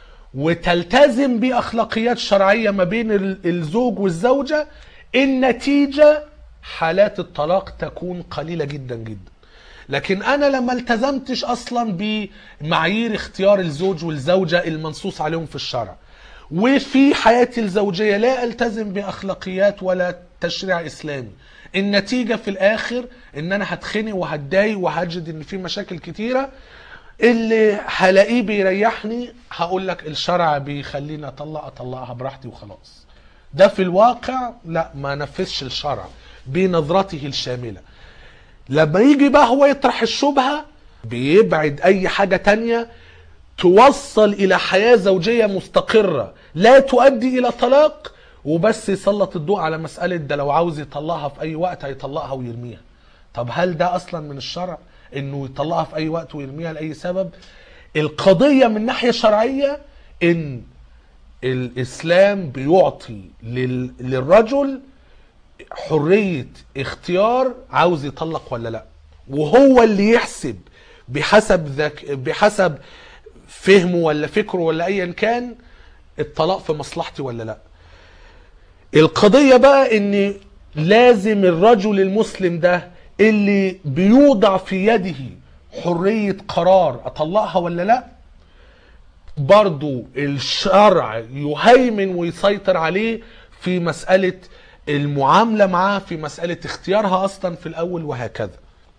وتلتزم باخلاقيات شرعيه ما بين ال- الزوج والزوجه النتيجه حالات الطلاق تكون قليله جدا جدا لكن انا لما التزمتش اصلا بمعايير اختيار الزوج والزوجه المنصوص عليهم في الشرع وفي حياتي الزوجيه لا التزم باخلاقيات ولا تشريع اسلامي النتيجه في الاخر ان انا هتخنق وهتضايق وهجد ان في مشاكل كتيره اللي هلاقيه بيريحني هقول لك الشرع بيخليني اطلق اطلقها براحتي وخلاص ده في الواقع لا ما نفذش الشرع بنظرته الشامله لما يجي بقى هو يطرح الشبهة بيبعد أي حاجة تانية توصل إلى حياة زوجية مستقرة لا تؤدي إلى طلاق وبس يسلط الضوء على مسألة ده لو عاوز يطلقها في أي وقت هيطلقها ويرميها طب هل ده أصلا من الشرع إنه يطلقها في أي وقت ويرميها لأي سبب القضية من ناحية شرعية ان الاسلام بيعطي لل- للرجل حرية اختيار عاوز يطلق ولا لا وهو اللي يحسب بحسب ذك بحسب فهمه ولا فكره ولا ايا كان الطلاق في مصلحتي ولا لا القضية بقى ان لازم الرجل المسلم ده اللي بيوضع في يده حرية قرار اطلقها ولا لا برضو الشرع يهيمن ويسيطر عليه في مسألة المعاملة معاه في مسألة اختيارها أصلا في الأول وهكذا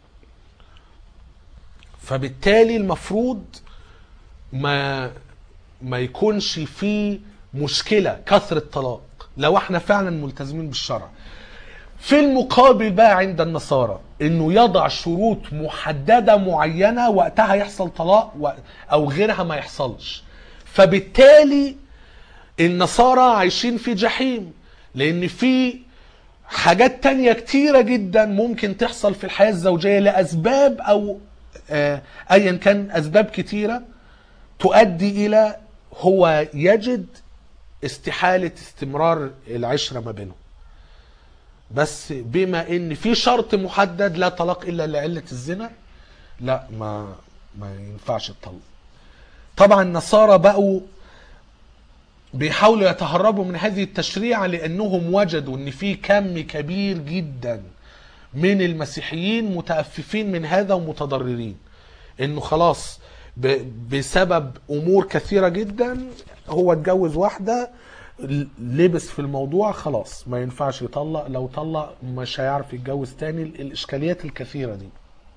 فبالتالي المفروض ما ما يكونش فيه مشكلة كثرة طلاق لو احنا فعلا ملتزمين بالشرع في المقابل بقى عند النصارى انه يضع شروط محددة معينة وقتها يحصل طلاق و- او غيرها ما يحصلش فبالتالي النصارى عايشين في جحيم لان في حاجات تانية كتيرة جدا ممكن تحصل في الحياة الزوجية لأسباب أو آه، أيا كان أسباب كتيرة تؤدي إلى هو يجد استحالة استمرار العشرة ما بينهم بس بما ان في شرط محدد لا طلاق الا لعله الزنا لا ما ما ينفعش الطلاق طبعا النصارى بقوا بيحاولوا يتهربوا من هذه التشريعة لأنهم وجدوا أن في كم كبير جدا من المسيحيين متأففين من هذا ومتضررين أنه خلاص ب- بسبب أمور كثيرة جدا هو اتجوز واحدة ل- لبس في الموضوع خلاص ما ينفعش يطلق لو طلق مش هيعرف يتجوز تاني الإشكاليات الكثيرة دي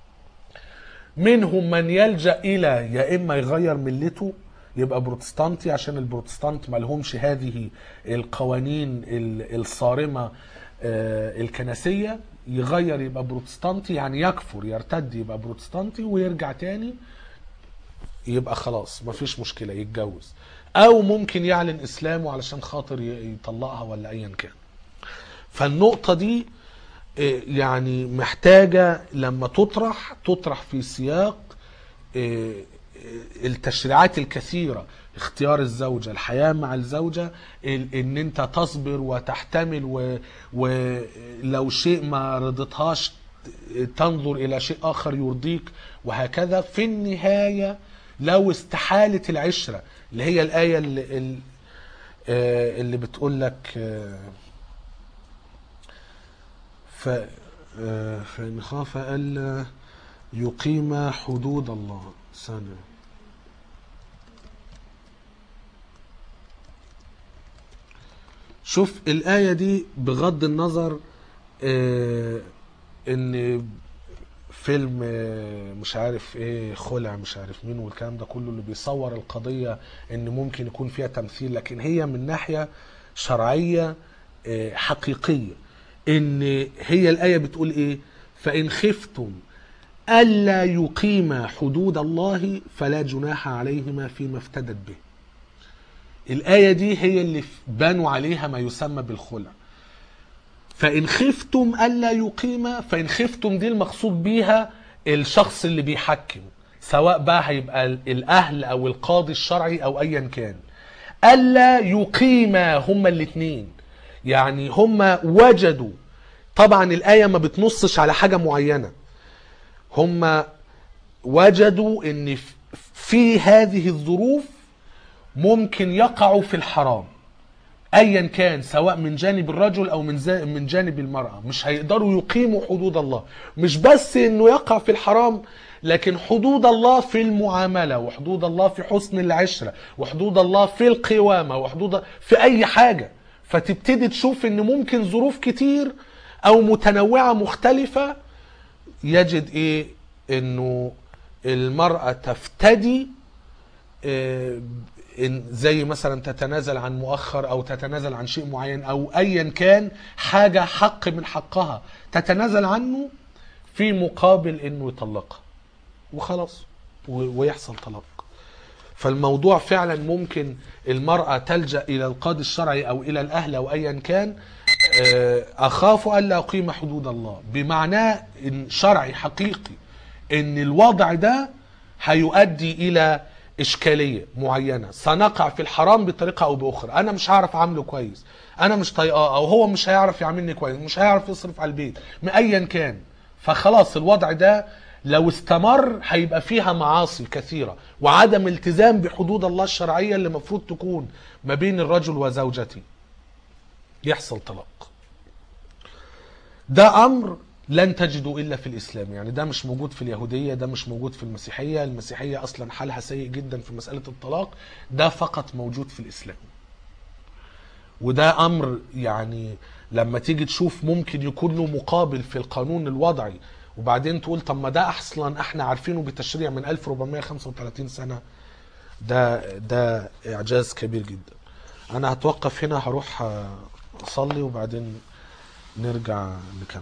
منهم من يلجأ إلى يا إما يغير ملته يبقى بروتستانتي عشان البروتستانت ملهمش هذه القوانين ال- الصارمة آه، الكنسية يغير يبقى بروتستانتي يعني يكفر يرتد يبقى بروتستانتي ويرجع تاني يبقى خلاص مفيش مشكلة يتجوز أو ممكن يعلن إسلامه علشان خاطر ي- يطلقها ولا أيا كان فالنقطة دي آه، يعني محتاجة لما تطرح تطرح في سياق آه، آه، التشريعات الكثيرة اختيار الزوجة الحياة مع الزوجة ال- ان انت تصبر وتحتمل و- ولو شيء ما رضتهاش تنظر الى شيء اخر يرضيك وهكذا في النهاية لو استحالت العشرة اللي هي الآية اللي, اللي, آه، اللي بتقول لك آه، ف آه، فإن خاف ألا يقيم حدود الله سنة شوف الآية دي بغض النظر آه، إن فيلم آه، مش عارف ايه خلع مش عارف مين والكلام ده كله اللي بيصور القضية ان ممكن يكون فيها تمثيل لكن هي من ناحية شرعية آه، حقيقية ان هي الآية بتقول ايه فإن خفتم ألا يقيم حدود الله فلا جناح عليهما فيما افتدت به الآية دي هي اللي بانوا عليها ما يسمى بالخلع فإن خفتم ألا يقيم فإن خفتم دي المقصود بيها الشخص اللي بيحكم سواء بقى هيبقى الأهل أو القاضي الشرعي أو أيا كان ألا يقيم هما الاتنين يعني هما وجدوا طبعا الآية ما بتنصش على حاجة معينة هما وجدوا ان في هذه الظروف ممكن يقعوا في الحرام ايا كان سواء من جانب الرجل او من زا- من جانب المراه مش هيقدروا يقيموا حدود الله مش بس انه يقع في الحرام لكن حدود الله في المعامله وحدود الله في حسن العشره وحدود الله في القوامه وحدود في اي حاجه فتبتدي تشوف ان ممكن ظروف كتير او متنوعه مختلفه يجد ايه انه المرأة تفتدي آه، إن زي مثلا تتنازل عن مؤخر او تتنازل عن شيء معين او ايا كان حاجة حق من حقها تتنازل عنه في مقابل انه يطلقها وخلاص و- ويحصل طلاق فالموضوع فعلا ممكن المرأة تلجأ إلى القاضي الشرعي أو إلى الأهل أو أيا كان آه، أخاف ألا أقيم حدود الله بمعناه إن شرعي حقيقي إن الوضع ده هيؤدي إلى اشكاليه معينه سنقع في الحرام بطريقه او باخرى انا مش هعرف اعامله كويس انا مش طايقاه او هو مش هيعرف يعاملني كويس مش هيعرف يصرف على البيت ما ايا كان فخلاص الوضع ده لو استمر هيبقى فيها معاصي كثيره وعدم التزام بحدود الله الشرعيه اللي المفروض تكون ما بين الرجل وزوجته يحصل طلاق ده امر لن تجدوا الا في الاسلام يعني ده مش موجود في اليهوديه ده مش موجود في المسيحيه المسيحيه اصلا حالها سيء جدا في مساله الطلاق ده فقط موجود في الاسلام وده امر يعني لما تيجي تشوف ممكن يكون له مقابل في القانون الوضعي وبعدين تقول طب ما ده اصلا احنا عارفينه بتشريع من 1435 سنه ده ده اعجاز كبير جدا انا هتوقف هنا هروح اصلي وبعدين نرجع نكمل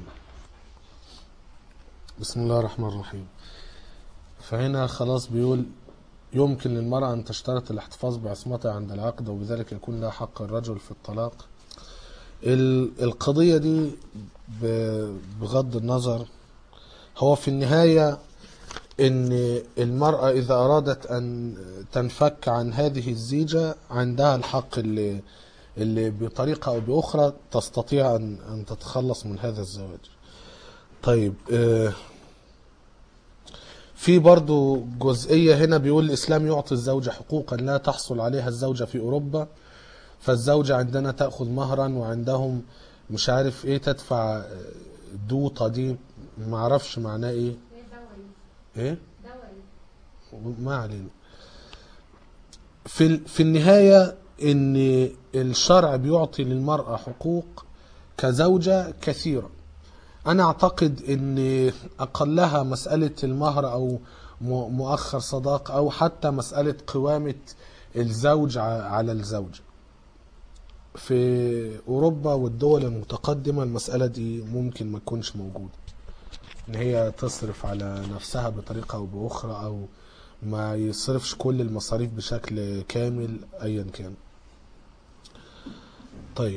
بسم الله الرحمن الرحيم فهنا خلاص بيقول يمكن للمرأة أن تشترط الاحتفاظ بعصمتها عند العقد وبذلك يكون لها حق الرجل في الطلاق ال- القضية دي ب- بغض النظر هو في النهاية ان المرأة اذا ارادت ان تنفك عن هذه الزيجة عندها الحق اللي اللي بطريقة او باخرى تستطيع ان ان تتخلص من هذا الزواج طيب آه، في برضو جزئية هنا بيقول الإسلام يعطي الزوجة حقوقا لا تحصل عليها الزوجة في أوروبا فالزوجة عندنا تأخذ مهرا وعندهم مش عارف ايه تدفع آه، دوطة دي معرفش معناه ايه هي دوري ايه دوري ما علينا في ال- في النهاية ان الشرع بيعطي للمرأة حقوق كزوجة كثيرة انا اعتقد ان اقلها مسألة المهر او م- مؤخر صداق او حتى مسألة قوامة الزوج ع- على الزوجة في اوروبا والدول المتقدمة المسألة دي ممكن ما تكونش موجودة ان هي تصرف على نفسها بطريقة او باخرى او ما يصرفش كل المصاريف بشكل كامل ايا كان طيب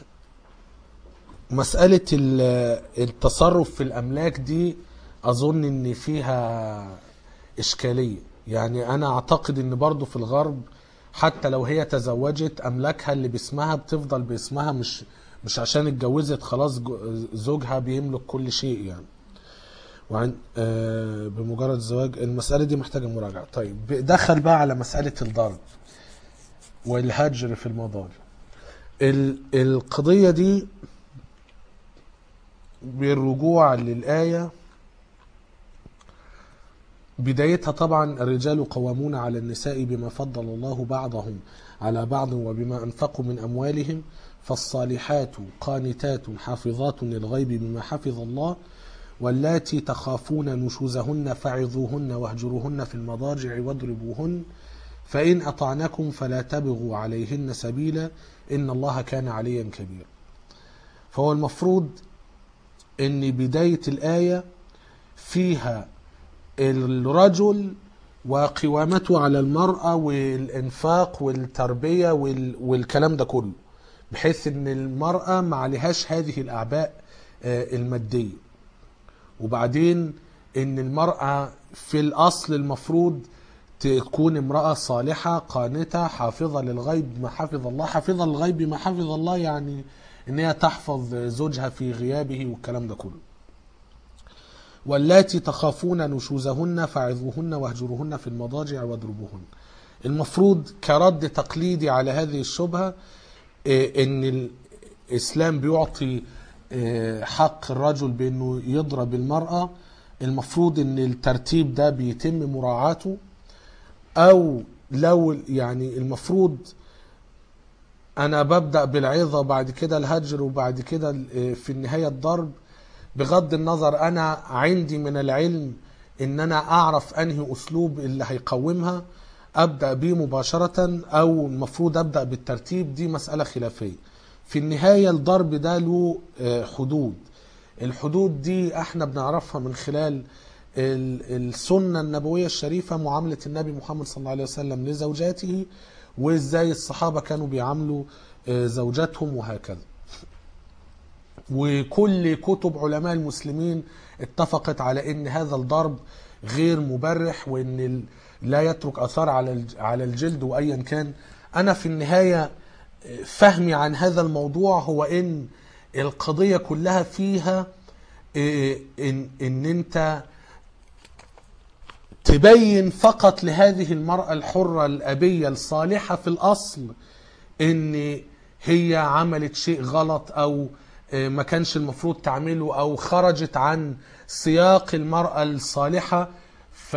مسألة ال- التصرف في الأملاك دي أظن إن فيها إشكالية يعني أنا أعتقد إن برضو في الغرب حتى لو هي تزوجت أملاكها اللي باسمها بتفضل باسمها مش مش عشان اتجوزت خلاص جو- زوجها بيملك كل شيء يعني وعن آه بمجرد الزواج المسألة دي محتاجة مراجعة طيب دخل بقى على مسألة الضرب والهجر في المضاجع ال- القضية دي بالرجوع للآية بدايتها طبعا الرجال قوامون على النساء بما فضل الله بعضهم على بعض وبما أنفقوا من أموالهم فالصالحات قانتات حافظات للغيب بما حفظ الله واللاتي تخافون نشوزهن فعظوهن واهجروهن في المضاجع واضربوهن فإن أطعنكم فلا تبغوا عليهن سبيلا إن الله كان عليا كبيرا فهو المفروض ان بداية الآية فيها الرجل وقوامته على المرأة والإنفاق والتربية وال- والكلام ده كله بحيث ان المرأة ما عليهاش هذه الأعباء آه، المادية وبعدين ان المرأة في الأصل المفروض تكون امرأة صالحة قانتة حافظة للغيب بما حفظ الله حافظة للغيب بما حفظ الله يعني ان هي تحفظ زوجها في غيابه والكلام ده كله واللاتي تخافون نشوزهن فعظوهن واهجروهن في المضاجع واضربوهن المفروض كرد تقليدي على هذه الشبهة إيه، ان الاسلام بيعطي إيه، حق الرجل بانه يضرب المرأة المفروض ان الترتيب ده بيتم مراعاته او لو يعني المفروض انا ببدا بالعظه وبعد كده الهجر وبعد كده ال- في النهايه الضرب بغض النظر انا عندي من العلم ان انا اعرف انهي اسلوب اللي هيقومها ابدا بيه مباشره او المفروض ابدا بالترتيب دي مساله خلافيه في النهايه الضرب ده له آه، حدود الحدود دي احنا بنعرفها من خلال ال- السنة النبوية الشريفة معاملة النبي محمد صلى الله عليه وسلم لزوجاته وازاي الصحابة كانوا بيعاملوا آه، زوجاتهم وهكذا وكل كتب علماء المسلمين اتفقت على ان هذا الضرب غير مبرح وان ال- لا يترك اثار على الج- على الجلد وايا كان انا في النهايه فهمي عن هذا الموضوع هو ان القضيه كلها فيها إيه، ان ان انت تبين فقط لهذه المرأة الحرة الأبية الصالحة في الأصل إن هي عملت شيء غلط أو آه، ما كانش المفروض تعمله أو خرجت عن سياق المرأة الصالحة ف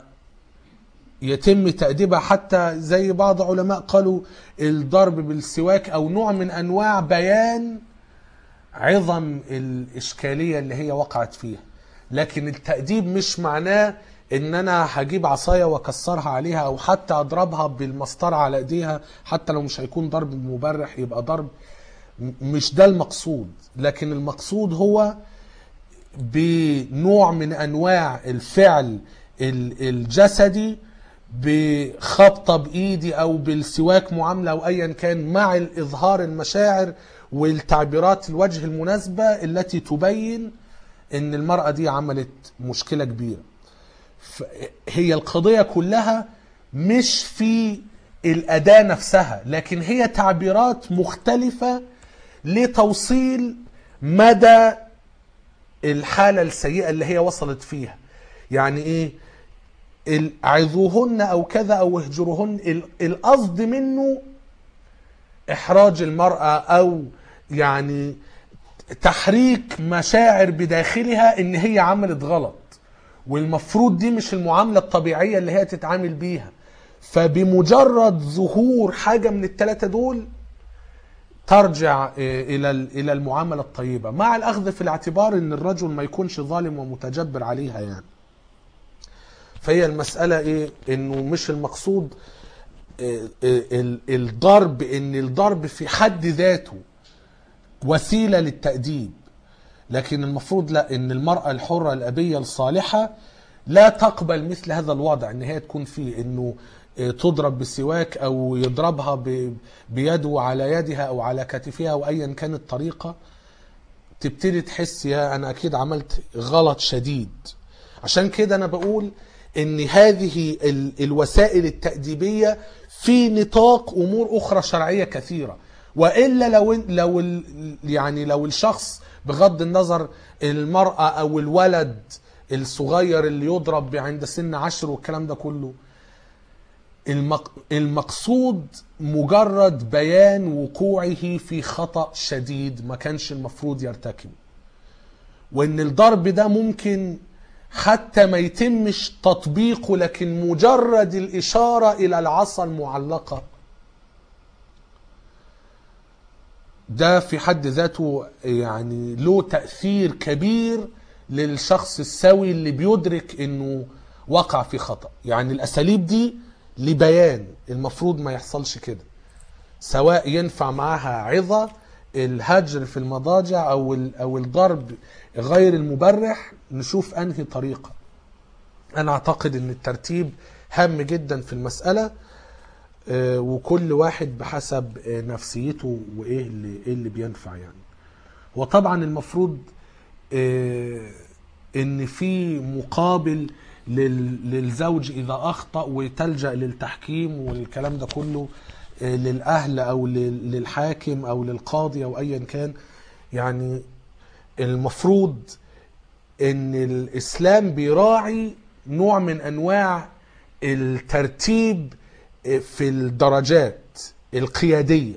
يتم تأديبها حتى زي بعض علماء قالوا الضرب بالسواك أو نوع من أنواع بيان عظم الإشكالية اللي هي وقعت فيها لكن التأديب مش معناه ان انا هجيب عصايه واكسرها عليها او حتى اضربها بالمسطره على ايديها حتى لو مش هيكون ضرب مبرح يبقى ضرب م- مش ده المقصود لكن المقصود هو بنوع من انواع الفعل ال- الجسدي بخبطه بايدي او بالسواك معامله او ايا كان مع الاظهار المشاعر والتعبيرات الوجه المناسبه التي تبين ان المراه دي عملت مشكله كبيره ف- هي القضيه كلها مش في الاداه نفسها لكن هي تعبيرات مختلفه لتوصيل مدى الحاله السيئه اللي هي وصلت فيها يعني ايه ال- اعظوهن او كذا او اهجروهن ال- القصد منه احراج المراه او يعني تحريك مشاعر بداخلها ان هي عملت غلط والمفروض دي مش المعامله الطبيعيه اللي هي تتعامل بيها فبمجرد ظهور حاجه من الثلاثه دول ترجع آه، الى ال- الى المعامله الطيبه مع الاخذ في الاعتبار ان الرجل ما يكونش ظالم ومتجبر عليها يعني فهي المساله ايه انه مش المقصود آه، آه، ال- الضرب ان الضرب في حد ذاته وسيله للتاديب لكن المفروض لا ان المراه الحره الابيه الصالحه لا تقبل مثل هذا الوضع ان هي تكون فيه انه آه، تضرب بالسواك او يضربها ب- بيده على يدها او على كتفها او ايا كانت الطريقه تبتدي تحس يا انا اكيد عملت غلط شديد عشان كده انا بقول ان هذه ال- الوسائل التأديبية في نطاق امور اخرى شرعية كثيرة والا لو لو ال- يعني لو الشخص بغض النظر المرأة او الولد الصغير اللي يضرب عند سن عشر والكلام ده كله المق... المقصود مجرد بيان وقوعه في خطأ شديد ما كانش المفروض يرتكبه وان الضرب ده ممكن حتى ما يتمش تطبيقه لكن مجرد الإشارة إلى العصا المعلقة ده في حد ذاته يعني له تأثير كبير للشخص السوي اللي بيدرك انه وقع في خطأ يعني الأساليب دي لبيان المفروض ما يحصلش كده سواء ينفع معاها عظة الهجر في المضاجع او ال- او الضرب غير المبرح نشوف انهي طريقه انا اعتقد ان الترتيب هام جدا في المساله آه، وكل واحد بحسب آه، نفسيته وايه اللي ايه اللي بينفع يعني وطبعا المفروض آه، ان في مقابل لل- للزوج اذا اخطا وتلجا للتحكيم والكلام ده كله آه، للاهل او لل- للحاكم او للقاضي او ايا كان يعني المفروض ان الاسلام بيراعي نوع من انواع الترتيب في الدرجات القياديه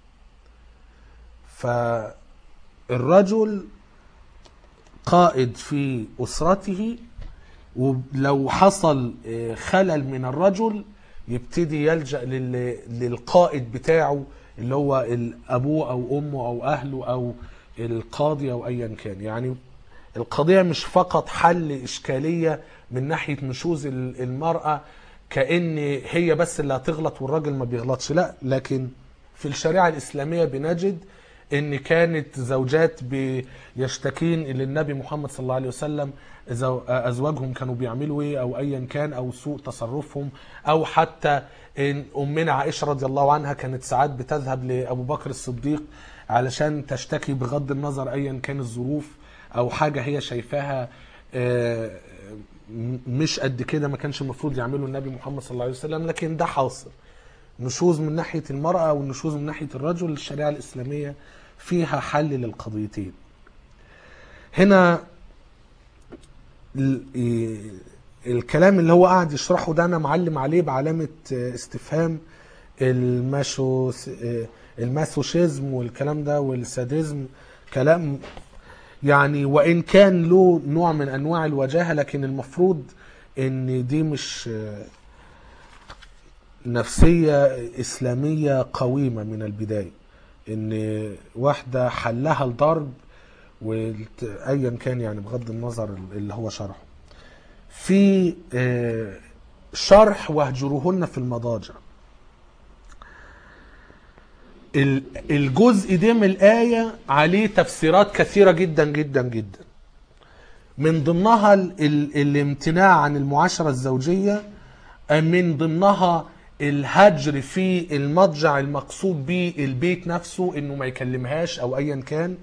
فالرجل قائد في اسرته ولو حصل خلل من الرجل يبتدي يلجا لل- للقائد بتاعه اللي هو ال- ابوه او امه او اهله او القاضي او ايا كان يعني القضيه مش فقط حل اشكاليه من ناحيه نشوز ال- المراه كان هي بس اللي هتغلط والراجل ما بيغلطش لا لكن في الشريعه الاسلاميه بنجد ان كانت زوجات بيشتكين الى النبي محمد صلى الله عليه وسلم إذا ازواجهم كانوا بيعملوا ايه او ايا كان او سوء تصرفهم او حتى ان امنا عائشه رضي الله عنها كانت ساعات بتذهب لابو بكر الصديق علشان تشتكي بغض النظر ايا كان الظروف او حاجه هي شايفاها آه، م- مش قد كده ما كانش المفروض يعمله النبي محمد صلى الله عليه وسلم لكن ده حاصل نشوز من ناحية المرأة والنشوز من ناحية الرجل الشريعة الإسلامية فيها حل للقضيتين هنا ال- إيه، الكلام اللي هو قاعد يشرحه ده انا معلم عليه بعلامة آه، استفهام الماشو آه، الماسوشيزم والكلام ده والساديزم كلام يعني وان كان له نوع من انواع الوجاهه لكن المفروض ان دي مش آه، نفسيه اسلاميه قويمه من البدايه ان واحده حلها الضرب وايا كان يعني بغض النظر اللي هو شرحه في آه، شرح واهجروهن في المضاجع ال- الجزء ده من الآية عليه تفسيرات كثيرة جدا جدا جدا من ضمنها ال- ال- الامتناع عن المعاشرة الزوجية آه، من ضمنها الهجر في المضجع المقصود به البيت نفسه انه ما يكلمهاش او ايا كان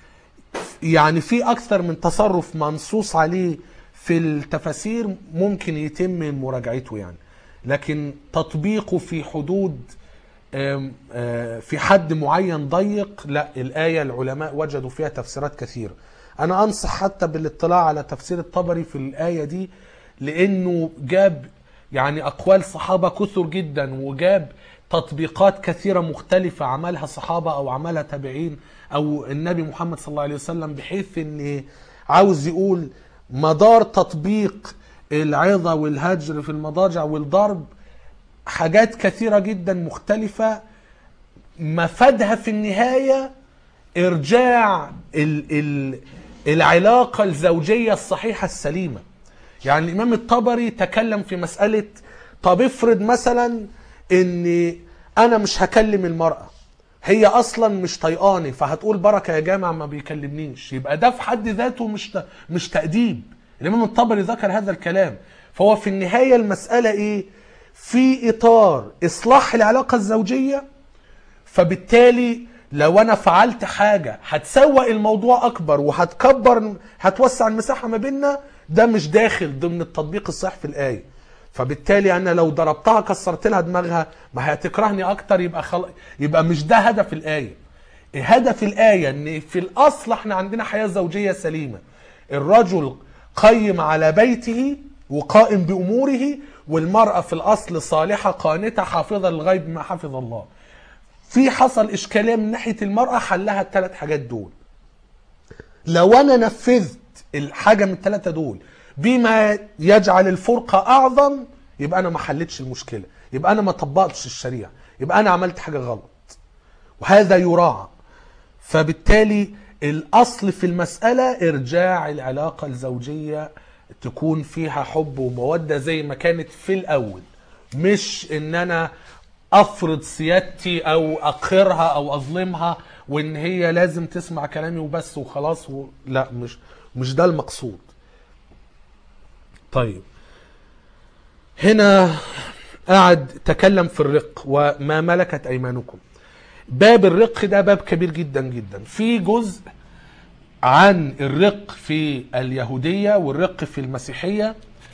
يعني في اكثر من تصرف منصوص عليه في التفاسير ممكن يتم مراجعته يعني لكن تطبيقه في حدود آم، آه، في حد معين ضيق لا الآية العلماء وجدوا فيها تفسيرات كثيرة أنا أنصح حتى بالاطلاع على تفسير الطبري في الآية دي لأنه جاب يعني أقوال صحابة كثر جدا وجاب تطبيقات كثيرة مختلفة عملها صحابة أو عملها تابعين أو النبي محمد صلى الله عليه وسلم بحيث أن عاوز يقول مدار تطبيق العظة والهجر في المضاجع والضرب حاجات كثيرة جدا مختلفة مفادها في النهاية إرجاع ال ال العلاقة الزوجية الصحيحة السليمة يعني الإمام الطبري تكلم في مسألة طب افرض مثلا إن أنا مش هكلم المرأة هي أصلا مش طيقاني فهتقول بركة يا جامع ما بيكلمنيش يبقى ده في حد ذاته مش ت- مش تأديب الإمام الطبري ذكر هذا الكلام فهو في النهاية المسألة إيه في إطار إصلاح العلاقة الزوجية فبالتالي لو انا فعلت حاجة هتسوق الموضوع اكبر وهتكبر هتوسع المساحة ما بيننا ده مش داخل ضمن التطبيق الصحيح في الآية فبالتالي انا لو ضربتها كسرت لها دماغها ما هي هتكرهني اكتر يبقى خل... يبقى مش ده هدف الآية هدف الآية ان في الاصل احنا عندنا حياة زوجية سليمة الرجل قيم على بيته وقائم بأموره والمرأة في الأصل صالحة قانتة حافظة للغيب ما حفظ الله في حصل إشكالية من ناحية المرأة حلها الثلاث حاجات دول لو أنا نفذت الحاجة من الثلاثة دول بما يجعل الفرقة أعظم يبقى أنا ما حلتش المشكلة يبقى أنا ما طبقتش الشريعة يبقى أنا عملت حاجة غلط وهذا يراعى فبالتالي الأصل في المسألة إرجاع العلاقة الزوجية تكون فيها حب ومودة زي ما كانت في الأول مش إن أنا أفرض سيادتي أو أقهرها أو أظلمها وإن هي لازم تسمع كلامي وبس وخلاص و... لا مش مش ده المقصود طيب هنا قعد تكلم في الرق وما ملكت أيمانكم باب الرق ده باب كبير جدا جدا في جزء عن الرق في اليهودية والرق في المسيحية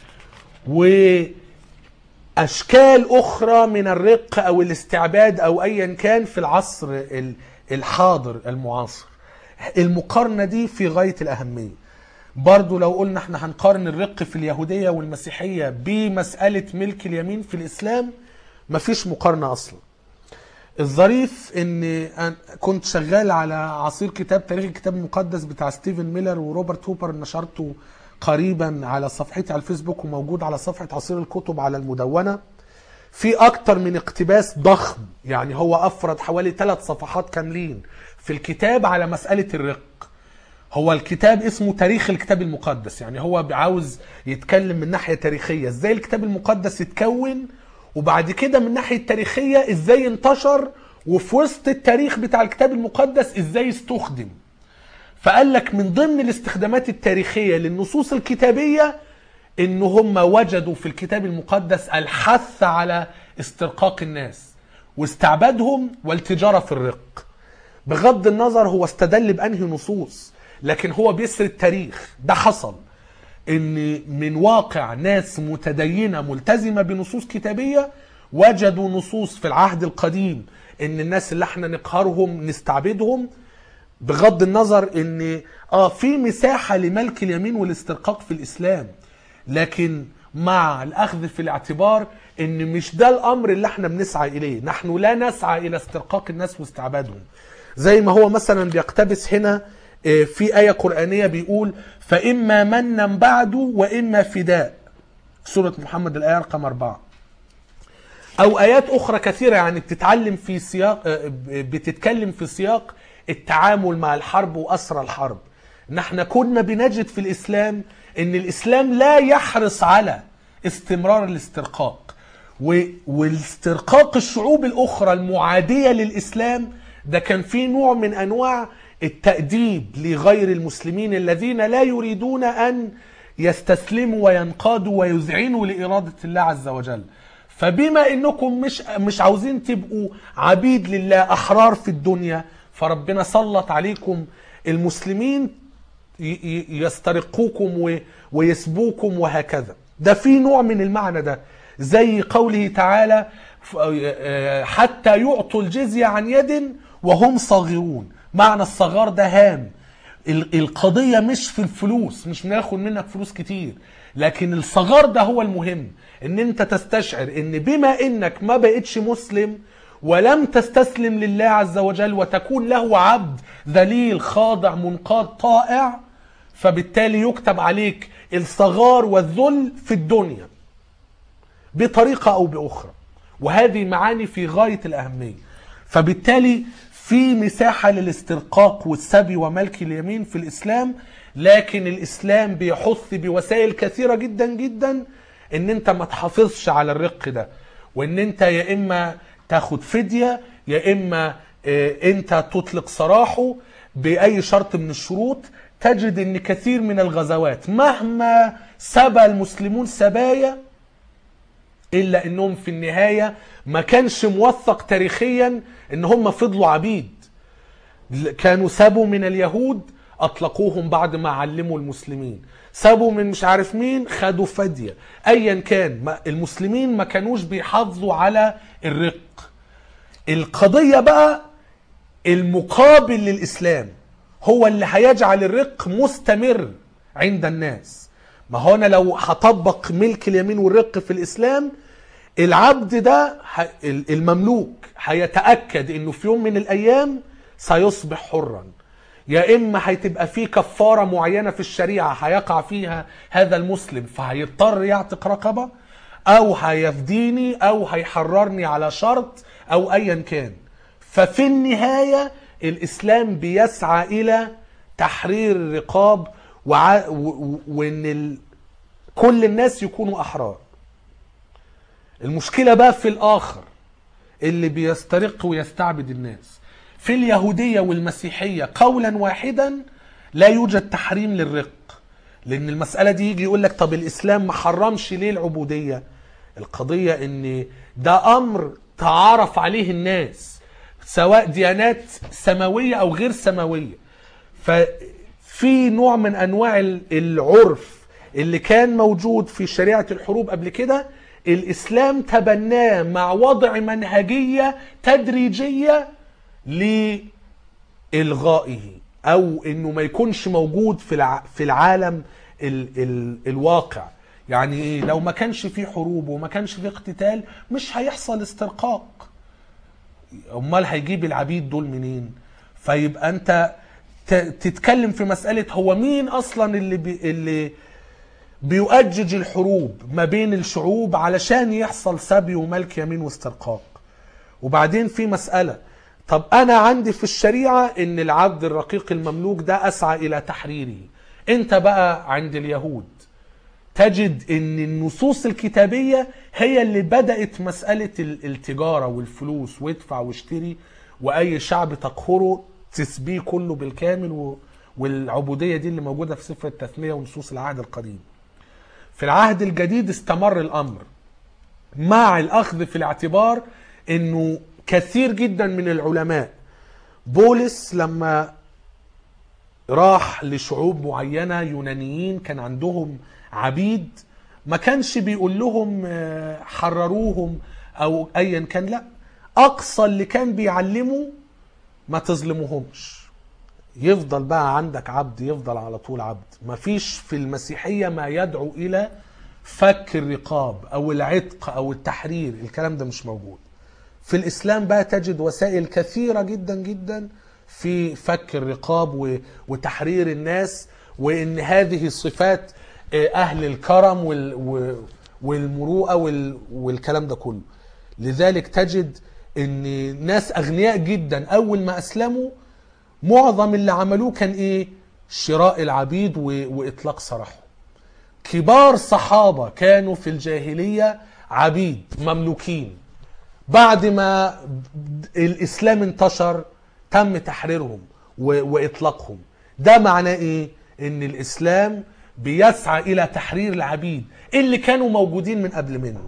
وأشكال أخرى من الرق أو الاستعباد أو أيا كان في العصر ال- الحاضر المعاصر المقارنة دي في غاية الأهمية برضو لو قلنا احنا هنقارن الرق في اليهودية والمسيحية بمسألة ملك اليمين في الإسلام مفيش مقارنة أصلا الظريف ان أنا كنت شغال على عصير كتاب تاريخ الكتاب المقدس بتاع ستيفن ميلر وروبرت هوبر نشرته قريبا على صفحتي على الفيسبوك وموجود على صفحة عصير الكتب على المدونة في اكتر من اقتباس ضخم يعني هو افرد حوالي ثلاث صفحات كاملين في الكتاب على مسألة الرق هو الكتاب اسمه تاريخ الكتاب المقدس يعني هو عاوز يتكلم من ناحية تاريخية ازاي الكتاب المقدس اتكون وبعد كده من ناحية تاريخية ازاي انتشر وفي وسط التاريخ بتاع الكتاب المقدس ازاي استخدم فقال لك من ضمن الاستخدامات التاريخية للنصوص الكتابية ان هم وجدوا في الكتاب المقدس الحث على استرقاق الناس واستعبادهم والتجارة في الرق بغض النظر هو استدل بأنهي نصوص لكن هو بيسرد تاريخ ده حصل ان من واقع ناس متدينه ملتزمه بنصوص كتابيه وجدوا نصوص في العهد القديم ان الناس اللي احنا نقهرهم نستعبدهم بغض النظر ان اه في مساحه لملك اليمين والاسترقاق في الاسلام لكن مع الاخذ في الاعتبار ان مش ده الامر اللي احنا بنسعى اليه نحن لا نسعى الى استرقاق الناس واستعبادهم زي ما هو مثلا بيقتبس هنا آه، في آية قرآنية بيقول فإما منا بعد وإما فداء سورة محمد الآية رقم أربعة أو آيات أخرى كثيرة يعني بتتعلم في سياق آه، بتتكلم في سياق التعامل مع الحرب وأسرى الحرب نحن كنا بنجد في الإسلام إن الإسلام لا يحرص على استمرار الاسترقاق و- والاسترقاق الشعوب الأخرى المعادية للإسلام ده كان فيه نوع من أنواع التأديب لغير المسلمين الذين لا يريدون أن يستسلموا وينقادوا ويذعنوا لإرادة الله عز وجل فبما انكم مش مش عاوزين تبقوا عبيد لله احرار في الدنيا فربنا سلط عليكم المسلمين ي- ي- يسترقوكم و- ويسبوكم وهكذا ده في نوع من المعنى ده زي قوله تعالى ف- آه، حتى يعطوا الجزية عن يد وهم صاغرون معنى الصغار ده هام ال- القضية مش في الفلوس مش بناخد منك فلوس كتير لكن الصغار ده هو المهم ان انت تستشعر ان بما انك ما بقتش مسلم ولم تستسلم لله عز وجل وتكون له عبد ذليل خاضع منقاد طائع فبالتالي يكتب عليك الصغار والذل في الدنيا بطريقة أو بأخرى وهذه معاني في غاية الأهمية فبالتالي في مساحة للاسترقاق والسبي وملك اليمين في الإسلام لكن الإسلام بيحث بوسائل كثيرة جدا جدا إن أنت ما تحافظش على الرق ده وإن أنت يا إما تاخد فدية يا إما آه، أنت تطلق سراحه بأي شرط من الشروط تجد أن كثير من الغزوات مهما سبى المسلمون سبايا الا انهم في النهايه ما كانش موثق تاريخيا ان هم فضلوا عبيد كانوا سابوا من اليهود اطلقوهم بعد ما علموا المسلمين سابوا من مش عارف مين خدوا فديه ايا كان ما- المسلمين ما كانوش بيحافظوا على الرق القضيه بقى المقابل للاسلام هو اللي هيجعل الرق مستمر عند الناس ما هو انا لو هطبق ملك اليمين والرق في الاسلام العبد ده ه- المملوك هيتاكد انه في يوم من الايام سيصبح حرا يا اما هتبقى في كفاره معينه في الشريعه هيقع فيها هذا المسلم فهيضطر يعتق رقبه او هيفديني او هيحررني على شرط او ايا كان ففي النهايه الاسلام بيسعى الى تحرير الرقاب وع... و... و... وان ال... كل الناس يكونوا احرار المشكله بقى في الاخر اللي بيسترق ويستعبد الناس في اليهوديه والمسيحيه قولا واحدا لا يوجد تحريم للرق لان المساله دي يجي يقول لك طب الاسلام ما حرمش ليه العبوديه القضيه ان ده امر تعارف عليه الناس سواء ديانات سماويه او غير سماويه ففي نوع من انواع ال- العرف اللي كان موجود في شريعه الحروب قبل كده الاسلام تبناه مع وضع منهجيه تدريجيه لالغائه او انه ما يكونش موجود في الع... في العالم ال... ال... الواقع يعني إيه؟ لو ما كانش في حروب وما كانش في اقتتال مش هيحصل استرقاق امال هيجيب العبيد دول منين فيبقى انت ت- تتكلم في مساله هو مين اصلا اللي بي اللي بيؤجج الحروب ما بين الشعوب علشان يحصل سبي وملك يمين واسترقاق وبعدين في مسألة طب أنا عندي في الشريعة إن العبد الرقيق المملوك ده أسعى إلى تحريره أنت بقى عند اليهود تجد ان النصوص الكتابية هي اللي بدأت مسألة ال- التجارة والفلوس وادفع واشتري واي شعب تقهره تسبيه كله بالكامل و- والعبودية دي اللي موجودة في سفر التثنية ونصوص العهد القديم في العهد الجديد استمر الامر مع الاخذ في الاعتبار انه كثير جدا من العلماء بولس لما راح لشعوب معينة يونانيين كان عندهم عبيد ما كانش بيقول لهم آه، حرروهم او ايا كان لا اقصى اللي كان بيعلمه ما تظلموهمش يفضل بقى عندك عبد يفضل على طول عبد مفيش في المسيحية ما يدعو إلى فك الرقاب أو العتق أو التحرير الكلام ده مش موجود في الإسلام بقى تجد وسائل كثيرة جدا جدا في فك الرقاب و- وتحرير الناس وإن هذه صفات آه، أهل الكرم وال- و- والمروءة وال- والكلام ده كله لذلك تجد ان ناس اغنياء جدا اول ما اسلموا معظم اللي عملوه كان ايه شراء العبيد و... واطلاق سراحهم كبار صحابة كانوا في الجاهلية عبيد مملوكين بعد ما الاسلام انتشر تم تحريرهم و... واطلاقهم ده معناه ايه ان الاسلام بيسعى الى تحرير العبيد اللي كانوا موجودين من قبل منه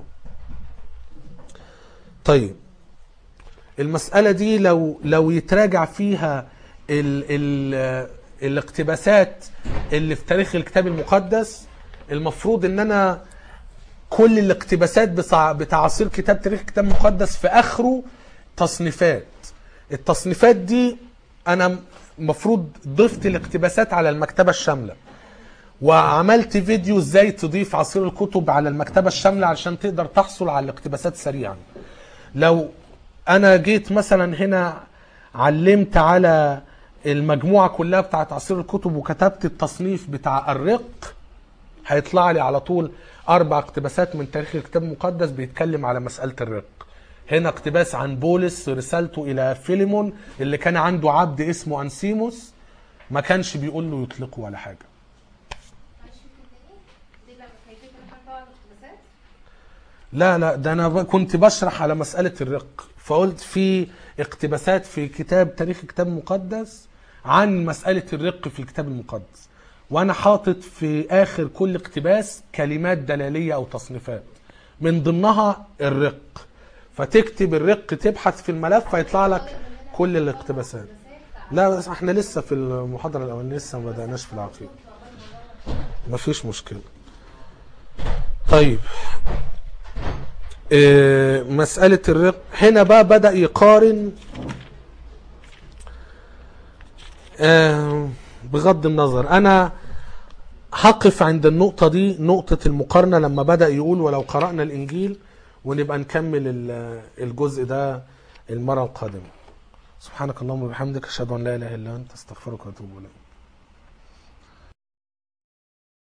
طيب المسألة دي لو لو يتراجع فيها ال ال الاقتباسات اللي في تاريخ الكتاب المقدس المفروض ان انا كل الاقتباسات بتاع بتاع عصير كتاب تاريخ الكتاب المقدس في اخره تصنيفات التصنيفات دي انا المفروض ضفت الاقتباسات على المكتبة الشاملة وعملت فيديو ازاي تضيف عصير الكتب على المكتبة الشاملة عشان تقدر تحصل على الاقتباسات سريعا لو انا جيت مثلا هنا علمت على المجموعة كلها بتاعت عصير الكتب وكتبت التصنيف بتاع الرق هيطلع لي على طول اربع اقتباسات من تاريخ الكتاب المقدس بيتكلم على مسألة الرق هنا اقتباس عن بولس رسالته الى فيليمون اللي كان عنده عبد اسمه انسيموس ما كانش بيقول له يطلقه ولا حاجة معلش في التاني دي بقى كيفية الحرف على الاقتباسات لا لا ده انا ب- كنت بشرح على مسألة الرق فقلت في اقتباسات في كتاب تاريخ الكتاب المقدس عن مسألة الرق في الكتاب المقدس وانا حاطط في اخر كل اقتباس كلمات دلالية او تصنيفات من ضمنها الرق فتكتب الرق تبحث في الملف فيطلع لك كل الاقتباسات لا بس احنا لسه في المحاضرة الاولانية لسه ما بدأناش في العقيدة مفيش مشكلة طيب آه، مسألة الرق هنا بقى بدأ يقارن آه، بغض النظر أنا هقف عند النقطة دي نقطة المقارنة لما بدأ يقول ولو قرأنا الإنجيل ونبقى نكمل ال- الجزء ده المرة القادمة سبحانك اللهم وبحمدك أشهد أن لا إله إلا أنت أستغفرك وأتوب إليك